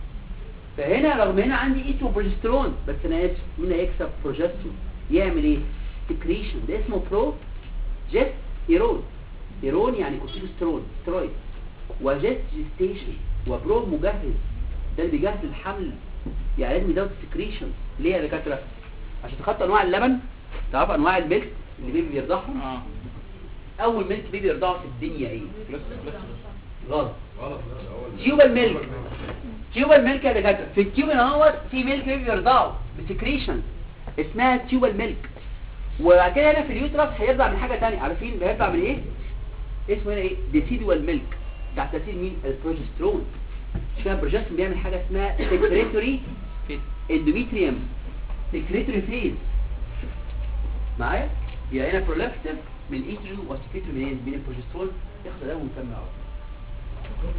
فهنا رغم هنا عندي ايسترو وبروجسترون بس انا اسف مين هيكسب بروجسترون يعمل ايه سكريشن ده اسمه برو جست ايرون ايرون يعني كورتيكوسترون سترويد وجست جستيشن وبرو مجهز ده اللي بيجهز الحمل يعني لازم يزود سكريشن ليه يا دكاتره عشان تخطوا انواع اللبن تعرفوا انواع الميلك اللي بيبي بيرضعهم اه اول ميلك بيبي يرضعه في الدنيا ايه بلس بلس غلط غلط لا الاول تيوبال ميلك تيوبال ميلك يا دكاتره في التيوب هنا هو في ميلك بيبي بيرضعه بسكريشن اسمها تيوبال ميلك وبعد كده هنا في اليوترس هيطلع من حاجه ثانيه عارفين هيطلع من ايه اسمه هنا ايه ديسيدوال ميلك بتاع ترتيب مين البروجسترون مش كده البروجسترون بيعمل حاجه اسمها سكريتوري اندوميتريوم سكريتوري فيز معايا يبقى هنا برولكتيف من الايستروجين والسكريتوري منين من البروجسترون ياخد ده ونكمل على طول.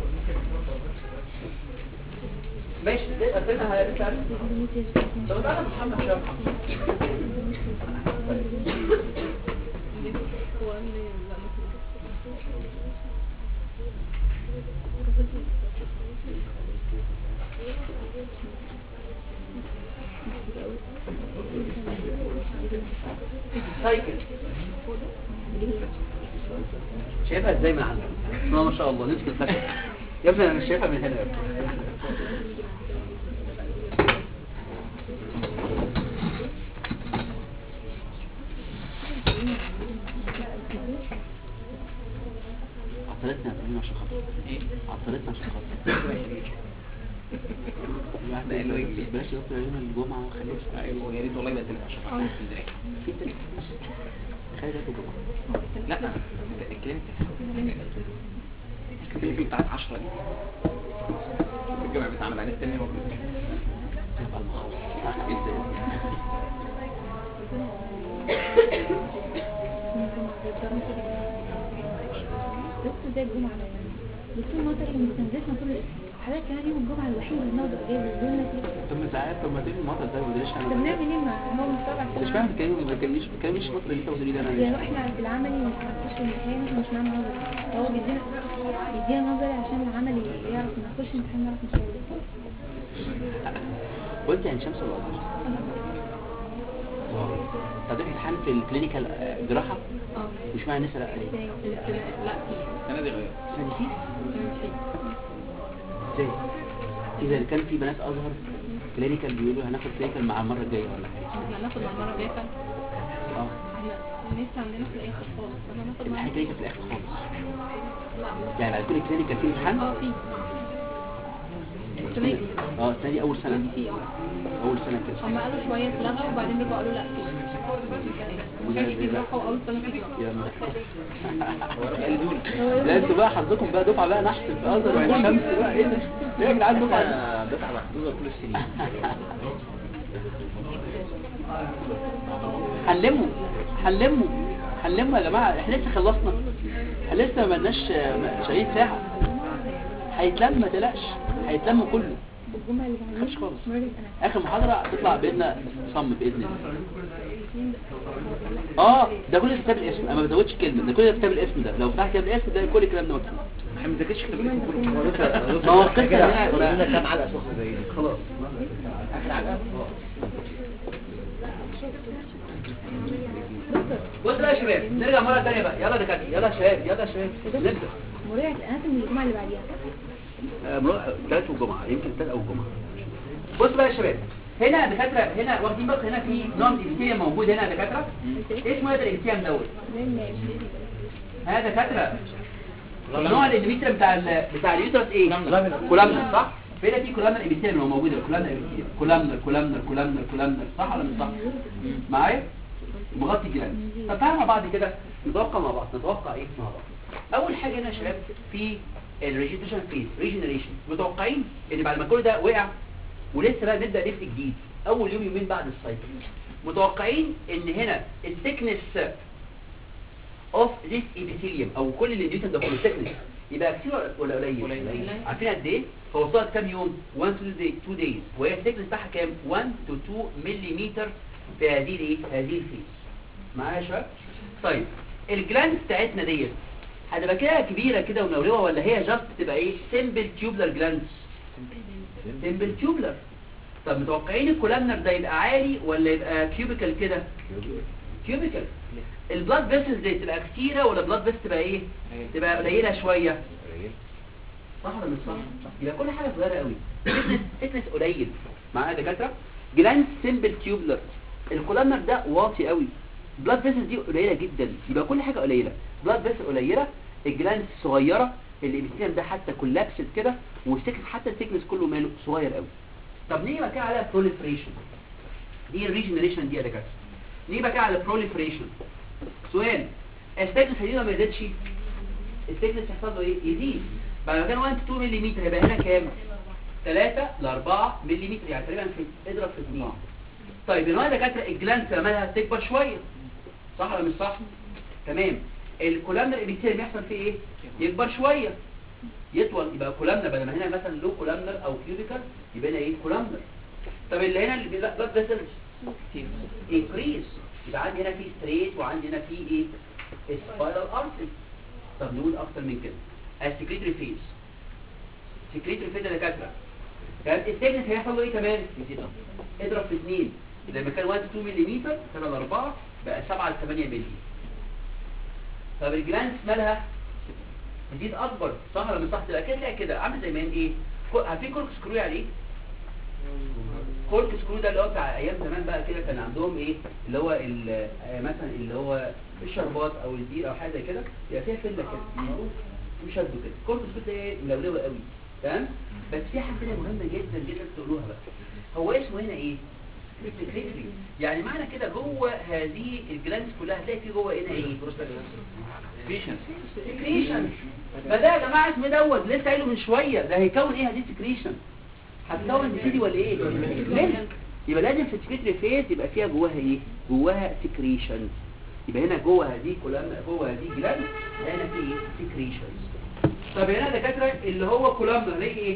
ماشي ده اسئله لسه عارف طب تعالى محمد شويه محمد سايكل شايفها ازاي من عندك بسم الله ما شاء الله نفس الفكره يا ابني انا مش شايفها من هنا يا ابني عطلتنا عطلتنا عشان خاطر ايه عطلتنا عشان خاطر الواحد لا، اللي هو يجي. بلاش يوم يوم الجمعة وخليها ايوه يا ريت والله يبقى تبقى عشان خاطر اسكندريه في تاني خلي ده الجمعة لا الكلينيك الكلينيك بتاعت 10 دي الجامعة بتاعنا بقى نستنى موجود تبقى المخصص جدا دكتور زي الجمعة ده دكتور مطر مستنزفنا كل حضرتك كمان يوم الجمعة الوحيد اللي بناخده اجازة بدون نتيجة طب ما ساعات طب ما تيجي المطر ده ما تدريش طب انا نعمل ايه ما هو مستوعب مش فاهم تكلمني ما تكلمنيش ما تكلمنيش المطر اللي انت بتقولي ده انا يعني احنا في العملي مش هنخش الامتحان احنا مش معانا نظري هو بيدينا بيدينا نظري عشان العملي يعرف نخش الامتحان نعرف نشاور قلت يعني شمس ولا ازهر طب ده امتحان في الكلينيكال آه، جراحة اه مش معنى الناس لا ليه لا السنة دي غير السنة دي ازاي اذا كان في بنات ازهر كلينيكال بيقولوا هناخد كلينيكال مع المرة الجاية ولا حاجة احنا هناخد المره الجايه فعلا اه احنا لسه عندنا في الاخر خالص انا هناخد الامتحان معانا كلينيكال في الاخر خالص لا يعني على كل كلينيكال في امتحان اه في السنه دي اه السنة دي اول السنه سنة دي في اه اول سنة كده هم قالوا شويه اتلغوا وبعدين رجعوا قالوا لا في ما كانش في جراحه واول سنه في جراحه يا ما لا انتوا بقى حظكم بقى دفعه بقى نحسب ازهر وعين شمس بقى ايه ده؟ ايه يا جدعان دفعه دفعة محدودة كل السنين حلموا حلموا حلموا يا جماعه احنا لسه خلصنا احنا لسه ما لناش شهيد ساعه هيتلم ما تقلقش هيتلم كله الجمعة اللي خدش بعدها خالص. مرة انا اخر محاضره تطلع باذن صم باذن الله اه ده كل ده كتاب الاسم انا ما بزودش كلمه ده كل ده كتاب الاسم ده لو فتحت كتاب الاسم ده كل الكلام ده مكتوب احنا ما بنذاكرش كتاب الاسم كله ما هو القصه هنا ورينا كام علقة سخنة زي دي خلاص آخر علقة بص بقى يا شباب نرجع مره ثانيه بقى يلا يا دكاتره يلا يا شباب يلا يا شباب نبدا مراجعة الاناتومي الجمعة اللي بعديها ثلاث وجمعه يمكن ثلاث او جمعه بص بقى يا شباب هنا يا دكاتره هنا واخدين بالكم هنا في نوع ابيثيليوم موجود هنا يا دكاتره اسمه ايه ده الابيثيليوم دوت هذا دكاتره نوع الابيثيليوم بتاع ال بتاع اليوترس ايه كولامنر صح فين في كولامنر ابيثيليوم هو موجود كولامنر ابيثيليوم كولامنر كولامنر كولامنر كولامنر صح ولا مش صح معايا مغطي الجلاند طب تعالوا مع بعض كده نتوقع مع بعض نتوقع ايه مع بعض اول حاجه هنا يا شباب في الريجنريشن فيز ريجنريشن متوقعين ان بعد ما كل ده وقع ولسه بقى نبدا نفس جديد اول يوم يومين بعد السايكل متوقعين ان هنا الثيكنس اوف ذيس ابيثيليوم او كل الانديوتن ده كله ثيكنس يبقى كتير ولا قليل قليل. عارفين قد ايه هو وصلت كام يوم 1 to 2 دايز وهي الثيكنس بتاعها كام 1 to 2 ملم في هذه الايه هذه الفيز معايا يا شباب طيب الجلاند بتاعتنا ديت هتبقى كده كبيره كده ومنوره ولا هي جاست تبقى ايه سيمبل تيوبلر جلاندز سيمبل تيوبلر طب متوقعين الكولامنر ده يبقى عالي ولا يبقى كيوبيكال كده كيوبيكال البلاد فيسلز دي تبقى كتيره ولا بلاد فيسل تبقى ايه تبقى قليله شويه صح ولا مش صح يبقى كل حاجه صغيره قوي ثيكنس قليل معايا يا دكاتره جلاند سيمبل تيوبلر الكولامنر ده واطي قوي بلاد فيسلز دي قليله جدا يبقى كل حاجه قليله بلاد فيسل قليله الجلاند صغيره الابيثيليوم ده حتى كولابسد كده والسكن حتى الثيكنس كله ماله صغير قوي طب نيجي بقى كده على بروليفريشن دي الريجنريشن دي يا دكاتره نيجي بقى كده على البروليفريشن سؤال الستيكنس هيزيد ولا ما يزيدش الستيكنس يحصل له ايه يزيد بعد ما كان 1 2 ملم هيبقى هنا كام 3 ل 4 ملم يعني تقريبا في اضرب في 2 طيب النوع دكاتره الجلاند مالها تكبر شويه صح ولا مش صح تمام الكولامنر ابيثيليوم يحصل فيه ايه يكبر شويه يطول يبقى كولامنر بدل ما هنا مثلا لو كولامنر او كيوبيكال يبقى هنا ايه كولامنر طب اللي هنا اللي بلاد فيسلز انكريز يبقى عندي هنا في ستريت وعندي هنا في ايه سبايرال ارتري طب نقول اكتر من كده السكريتري فيز سكريتري فيز يا دكاتره كانت السيجنس هيحصل له ايه كمان يزيد أكتر. اضرب في 2 لما كان 1 2 ملم كان ل 4 بقى 7 ل 8 ملم طب الجلانس مالها تزيد اكبر صح ولا مش صح تبقى كده تلاقي كده عامل زي ما هي ايه كو- عارفين كورك سكرو يعني ايه كورك سكرو ده اللي هو بتاع ايام زمان بقى كده كان عندهم ايه اللي هو ال- آه، مثلا اللي هو الشربات او البير او حاجه زي كده يبقى فيها فله كده وشدوا كده كورك سكرو ده ايه ملولوه قوي تمام بس في حاجه كده مهمه جدا جدا تقولوها بقى هو اسمه هنا ايه سكريتري يعني معنى كده جوه هذه الجلاندز كلها هتلاقي في جوه هنا ايه سكريشن فده يا جماعه اسمه دوت لسه قايله من شويه ده هيكون ايه هذه سكريشن هتكون دي ولا ايه ملك يبقى لازم في السكريتري فيز يبقى فيها جواها ايه جواها سكريشن يبقى هنا جوه هذه كلها جوه هذه جلاند هنا في ايه سكريشنز طب هنا دكاتره اللي هو كولامنر ليه ايه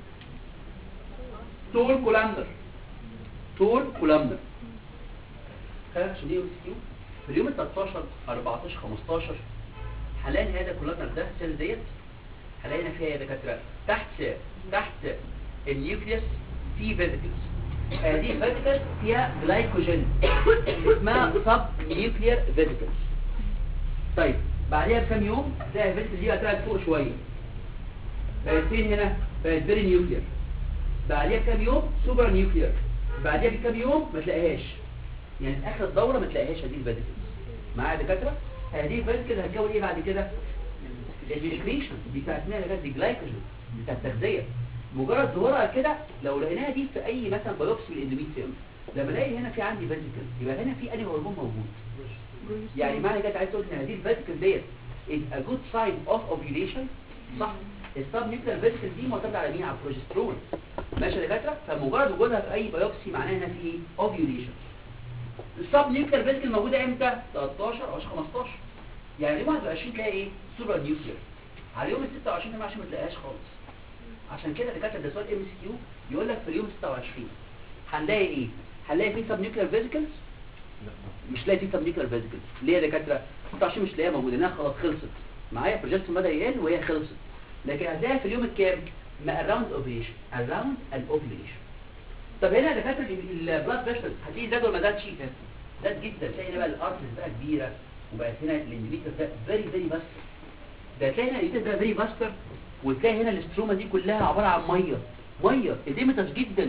طول كولامنر طول كولامنر خلينا عشان دي ام كيو في اليوم ال 13 14 15 هنلاقي هذا كولامنر ده السيل ديت هنلاقي هنا فيها يا دكاتره تحت تحت النيوكليوس في فيزيكلز هذه الفيزيكلز فيها جلايكوجين اسمها سب نيوكليير فيزيكلز طيب بعدها بكام يوم تلاقي الفيزيكلز دي طلعت فوق شويه بقت فين هنا بقت فيري نيوكليير بعدها بكام يوم سوبر نيوكليير بعدها بكام يوم ما تلاقيهاش يعني في اخر الدوره ما تلاقيهاش هذه الفيزيكلز معايا يا دكاتره هذه الفيزيكلز هتكون ايه بعد كده السكريشن دي بتاعت مين اللي دي جلايكوجين بتاع التغذيه مجرد ظهورها كده لو لقيناها دي في اي مثلا بايوبسي الاندوميتريوم لما الاقي هنا في عندي فيزيكل يبقى هنا في انهي هرمون موجود يعني معنى كده عايز تقول ان هذه الفيزيكل ديت is a good sign of ovulation صح السب نيوكلير فيزيكل دي معتمده على مين على البروجسترون ماشي يا دكاتره فمجرد وجودها في اي بايوبسي معناها هنا في ايه اوفيوليشن السب نيوكلير فيزيكل موجوده امتى 13 او 15 يعني يوم 21 تلاقي ايه سوبر نيوكلير على يوم ال 26 ده عشان ما تلاقيهاش خالص عشان كده دكاتره ده سؤال ام اس كيو يقول لك في اليوم 26 هنلاقي ايه هنلاقي فيه سب نيوكلير فيزيكلز مش لاقي فيه سب نيوكلير فيزيكلز ليه يا دكاتره 26 مش لاقيها موجوده انها خلاص خلصت معايا بروجسترون بدا يقل وهي خلصت لكن هتلاقيها في اليوم الكام ما اراوند اوفيليشن اراوند ان اوفيليشن طب هنا يا دكاتره البلاد بريشر هتيجي زاد ولا ما زادش زاد جدا تلاقي هنا بقى الارتس بقى كبيره وبقت هنا الانديميتر ده فيري فيري باستر ده تلاقي هنا الانديميتر ده فيري باستر وتلاقي هنا الاستروما دي كلها عباره عن ميه ميه اديمتس جدا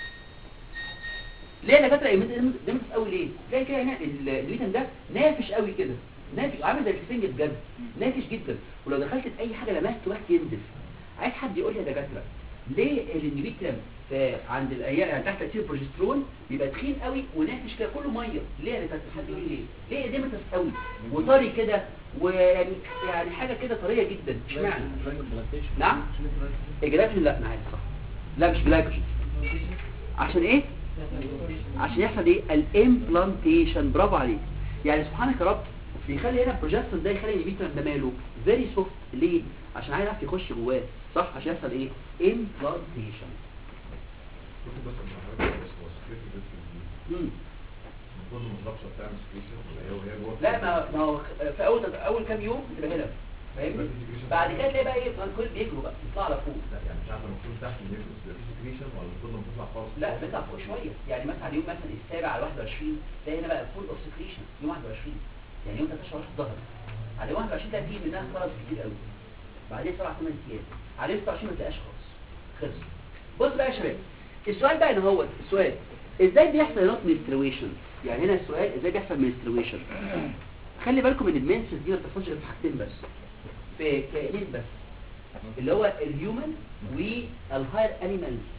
ليه يا دكاتره اديمتس قوي ليه تلاقي كده هنا الليتن ده نافش قوي كده نافش عامل زي السفنج بجد نافش جدا ولو دخلت في اي حاجه لمست واحد ينزف عايز حد يقول لي يا دكاتره ليه الاندوميتريم في عند الايام يعني تحت تاثير البروجسترون بيبقى تخين قوي ونافش كده كله ميه ليه يا دكاتره حد يقول لي ليه ليه اديمتس قوي وطري كده ويعني يعني حاجه كده طريه جدا اشمعنى نعم الجلايكوجين لا انا عارف صح لا مش جلايكوجين عشان ايه عشان يحصل ايه الامبلانتيشن برافو عليك يعني سبحانك يا رب بيخلي هنا البروجسترون ده يخلي البيتر ده ماله فيري سوفت ليه عشان عايز يعرف يخش جواه صح عشان يحصل ايه امبلانتيشن ممكن بس أبقى حضرتك بس هو security risk دي المفروض المطلقشة بتعمل secretion ولا هي وهي جوه لا ما ما هو في اول اول كام يوم بتبقى هنا فاهمني بعد كده تلاقي بقى ايه الكل بيجروا بقى يطلع على فوق لا يعني مش عارف المفروض تحت النيوكليوس بيبقى في secretion ولا المفروض لما تطلع خالص لا بيطلع فوق شويه يعني مثلا على اليوم مثلا السابع على 21 تلاقي هنا بقى فول اوف سكريشن يوم 21 يعني يوم 13 ظهر على يوم 21 تلاقي فيه منها خلاص كتير قوي بعدين 7 8 ايام على يوم 26 ما تلاقيهاش خالص خلص بص بقى يا شباب السؤال بقى ان هو السؤال ازاي بيحصل نوت منسترويشن يعني هنا السؤال ازاي بيحصل منسترويشن خلي بالكم ان المنسس دي ما بتحصلش غير في حاجتين بس في كائنين بس اللي هو الهيومن والهاير انيمالز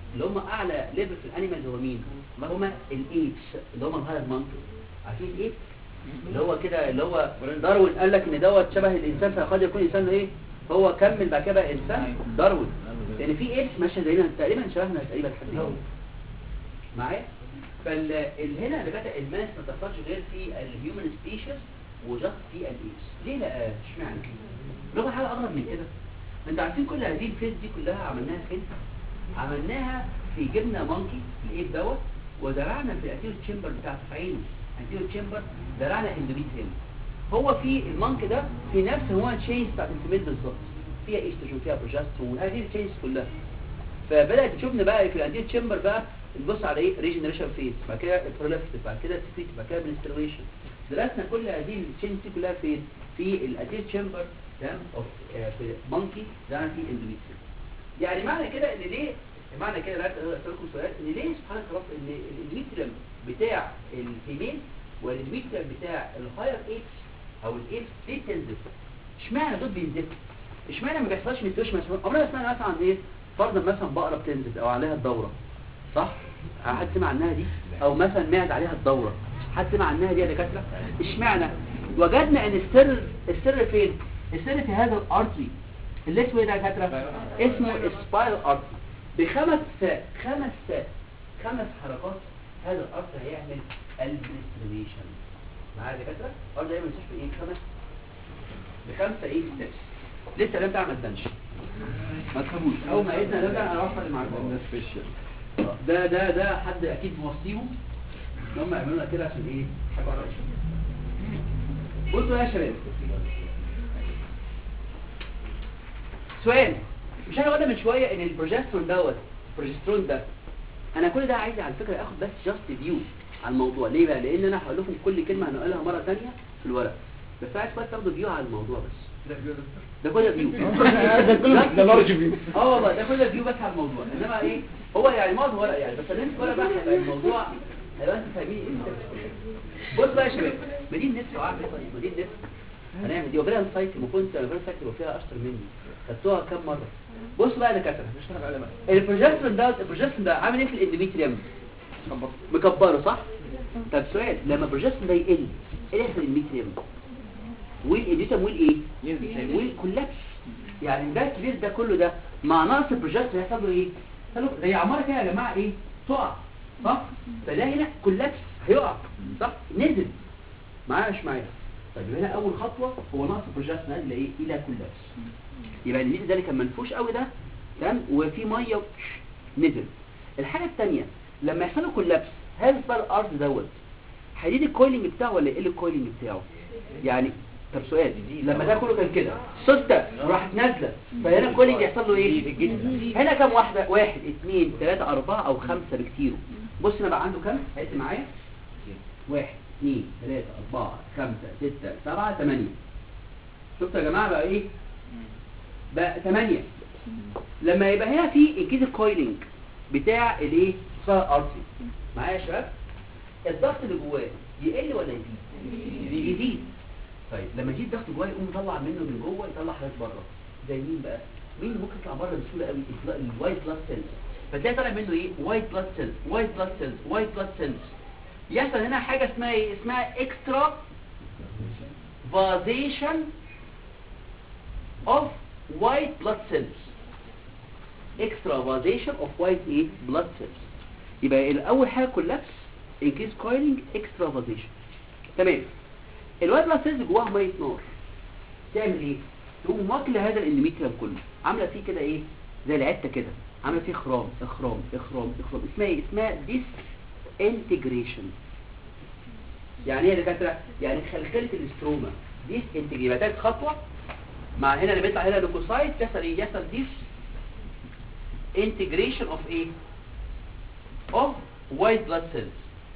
اللي هم اعلى ليفل في الانيمالز هو مين هم الايبس اللي هم الهاير مانكي عارفين الايب اللي هو كده اللي هو داروين قال لك ان دوت شبه الانسان فقد يكون انسان ايه هو كمل بعد كده بقى انسان داروين لان في ايبس ماشيه زينا تقريبا شبهنا تقريبا لحد هنا معايا فهنا اللي بدأ الماس ما تحصلش غير في الهيومن سبيشيز وجاست في الايبس ليه لا اشمعنى لغة حاجة اغرب من كده انتوا عارفين كل هذه الفيز دي كلها عملناها فين عملناها في جبنا مونكي الايب دوت وزرعنا في الاتيرو تشامبر بتاعته في عينه الاتيرو تشامبر زرعنا اندوميتريوم هو في المونك ده في نفس هو تشينج بتاعت الفيميل بالظبط فيها ايستروجين فيها بروجسترون هذه التشينج كلها فبدات تشوفنا بقى في الانتير تشامبر بقى نبص على ايه ريجنريشن فيز بعد كده البروليفتيف بعد كده سكريت بعد كده منسترويشن درسنا كل هذه التشينج دي كلها فين في الانتير تشامبر تمام اوف في مونكي ده في اندوميتريوم يعني معنى كده ان ليه معنى كده لا اسالكم سؤال ان ليه سبحان الله ان الاندوميتريوم بتاع الفيميل والاندوميتريوم بتاع الهاير ايبس او الايبس ليه تنزف اشمعنى دول بينزفوا اشمعنى ما بيحصلش نيوتريشن مثلا عمرنا ما سمعنا مثلا عن ايه فرضا مثلا بقره بتنزل او عليها الدوره صح حد سمع عنها دي او مثلا معد عليها الدوره حد سمع عنها دي يا دكاتره اشمعنى وجدنا ان السر السر فين السر في هذا الارتري اللي اسمه ايه ده يا دكاتره اسمه السبايرال ارتري بخمس خمس خمس حركات هذا الارتري هيعمل البريستريشن معايا يا دكاتره ارتري هيعمل في ايه خمس بخمسه ايه ستيبس لسه لم تعمل دنش ما تخافوش اول ما عيدنا نرجع انا اوصل معاكم ده سبيشال ده ده ده حد اكيد موصيهم ان هم يعملوا لنا كده عشان ايه حاجه قريبه بصوا يا شباب سؤال مش احنا قلنا من شويه ان البروجسترون دوت البروجسترون ده انا كل ده عايز على فكره اخد بس جاست فيو على الموضوع ليه بقى لان انا هقول لكم كل كلمه هنقولها مره ثانيه في الورق بس عايز بس تاخدوا فيو على الموضوع بس ده كل فيو ده لارج فيو اه والله ده كل فيو بس على الموضوع انما ايه هو يعني معظم ورق يعني بس اللي انت ورق بقى هيبقى الموضوع هيبقى انتوا فاهمين ايه بص بقى يا شباب مدينه نفس وعارف ايه طيب مدينه نفس هنعمل دي وبلا سايت المفروض انت الفيرال سايت يبقى فيها اشطر مني خدتوها كام مره بص بقى يا دكاتره البروجسترون ده البروجسترون ده عامل ايه في الاندوميتريوم مكبره صح طب سؤال لما البروجسترون ده يقل ايه اللي يحصل للميتريوم والايديتم والايه والكولابس يعني ده الكبير ده كله ده مع نقص البروجكت هيحصل له ايه يحصل له زي عماره كده يا جماعه ايه تقع صح فده هنا كولابس هيقع صح نزل معايا مش معايا طيب هنا اول خطوه هو نقص البروجكت نازل ايه الى كولابس يبقى النيل ده اللي كان منفوش قوي ده تمام وفي ميه نزل الحاجه الثانيه لما يحصل له كولابس هل بقى الارض دوت هيزيد الكويلنج بتاعه ولا يقل الكويلنج بتاعه يعني طب سؤال لما ده كله كان كده ستة راحت نازلة فهنا الكولينج يحصل له ايه هنا كام واحدة واحد اثنين ثلاثة اربعة او خمسة بكتير بص انا بقى عنده كام هات معايا واحد اثنين ثلاثة اربعة خمسة ستة سبعة ثمانية شفتوا يا جماعة بقى ايه بقى ثمانية لما يبقى هنا في انكيز الكويلنج بتاع الايه صار ارسي معايا يا شباب الضغط اللي جواه يقل ولا يزيد يزيد طيب لما يجي الضغط جواه يقوم يطلع منه من جوه يطلع حاجات بره زي مين بقى مين اللي ممكن يطلع بره بسهوله قوي الوايت بلاد سيلز فتلاقي طالع منه ايه وايت بلاد سيلز وايت بلاد سيلز وايت بلاد سيلز يحصل هنا حاجه اسمها ايه اسمها اكسترا فازيشن اوف وايت بلاد سيلز اكسترا فازيشن اوف وايت ايه بلاد سيلز يبقى الاول حاجه كولابس انكيز كويلنج اكسترا فازيشن تمام الوايت بلاد سيلز جواها ميه نار تعمل ايه تقوم واكله هذا الاندوميتريوم كله عامله فيه كده ايه زي العته كده عامله فيه خرام اخرام اخرام اخرام اسمها ايه اسمها ديس انتجريشن يعني ايه يا دكاتره يعني خلخله الاستروما ديس انتجريشن يبقى تالت خطوه مع هنا اللي بيطلع هنا لوكوسايت يحصل ايه يحصل ديس انتجريشن اوف ايه اوف وايت بلاد سيلز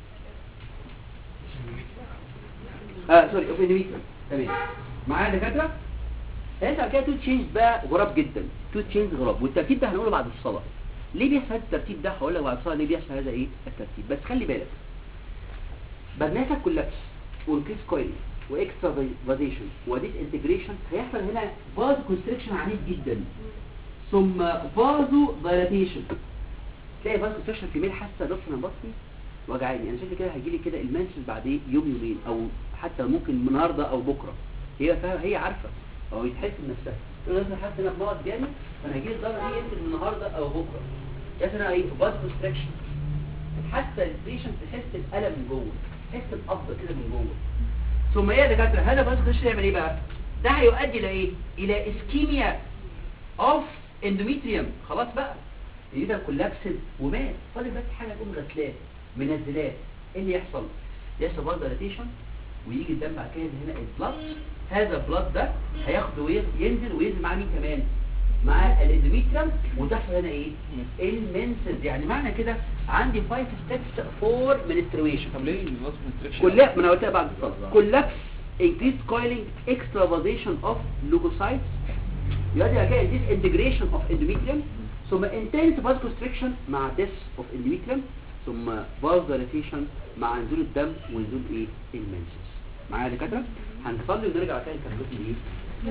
اه سوري اوف اندوميتريوم تمام معايا يا دكاتره هيطلع كده تو تشينج بقى غراب جدا تو تشينج غراب والترتيب ده هنقوله بعد الصلاه ليه بيحصل هذا الترتيب ده هقول لك بعد الصلاه ليه بيحصل هذا ايه الترتيب بس خلي بالك برنامج كولابس والكيس كويل واكسترا فازيشن وديس انتجريشن هيحصل هنا فاز كونستريكشن عنيف جدا ثم فازو دايلاتيشن تلاقي فاسكو سيشن في ميل حاسه دكتور انا بطني وجعاني انا شكلي كده هيجي لي كده المنسل بعد ايه يوم يومين او حتى ممكن النهارده او بكره هي فاهمه هي عارفه او يتحس بنفسها تقول لازم حاسس ان انا بمرض جامد فانا هيجي لي الضربه دي يمكن النهارده او بكره يا انا ايه باز كونستراكشن حتى البيشنت تحس بالالم من جوه تحس بقبضه كده من جوه ثم ايه يا دكاتره هذا باز كونستراكشن يعمل ايه بقى ده هيؤدي الى ايه الى اسكيميا اوف اندوميتريوم خلاص بقى ايدها كولابسد ومات فاضل بس حاجه تقوم غسلاه منزلاه ايه اللي يحصل يحصل برضه ديلاتيشن ويجي الدم بعد كده هنا البلاد هذا البلاد ده هياخد وينزل وينزل مع مين كمان مع الاندوميتريوم وتحصل هنا ايه المنسز يعني معنى كده عندي 5 ستيبس فور منسترويشن طب ليه الوصف كونستريكشن كلها ما انا قلتها بعد الفصل كولابس increased coiling extravasation of leukocytes يؤدي الى كده disintegration of endometrium ثم intense vasoconstriction مع death of endometrium ثم vasodilatation مع نزول الدم ونزول ايه المنسس معايا يا دكاتره هنصلي ونرجع تاني نكمل ايه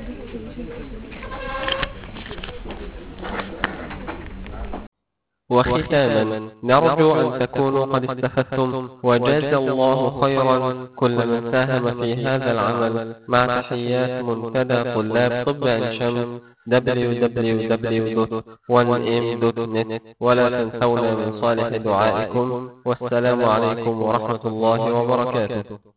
وختاما نرجو أن تكونوا قد استفدتم وجاز الله خيرا كل من ساهم في هذا العمل مع تحيات منتدى طلاب طب عين شمس www.1m.net ولا تنسونا من صالح دعائكم والسلام عليكم ورحمة الله وبركاته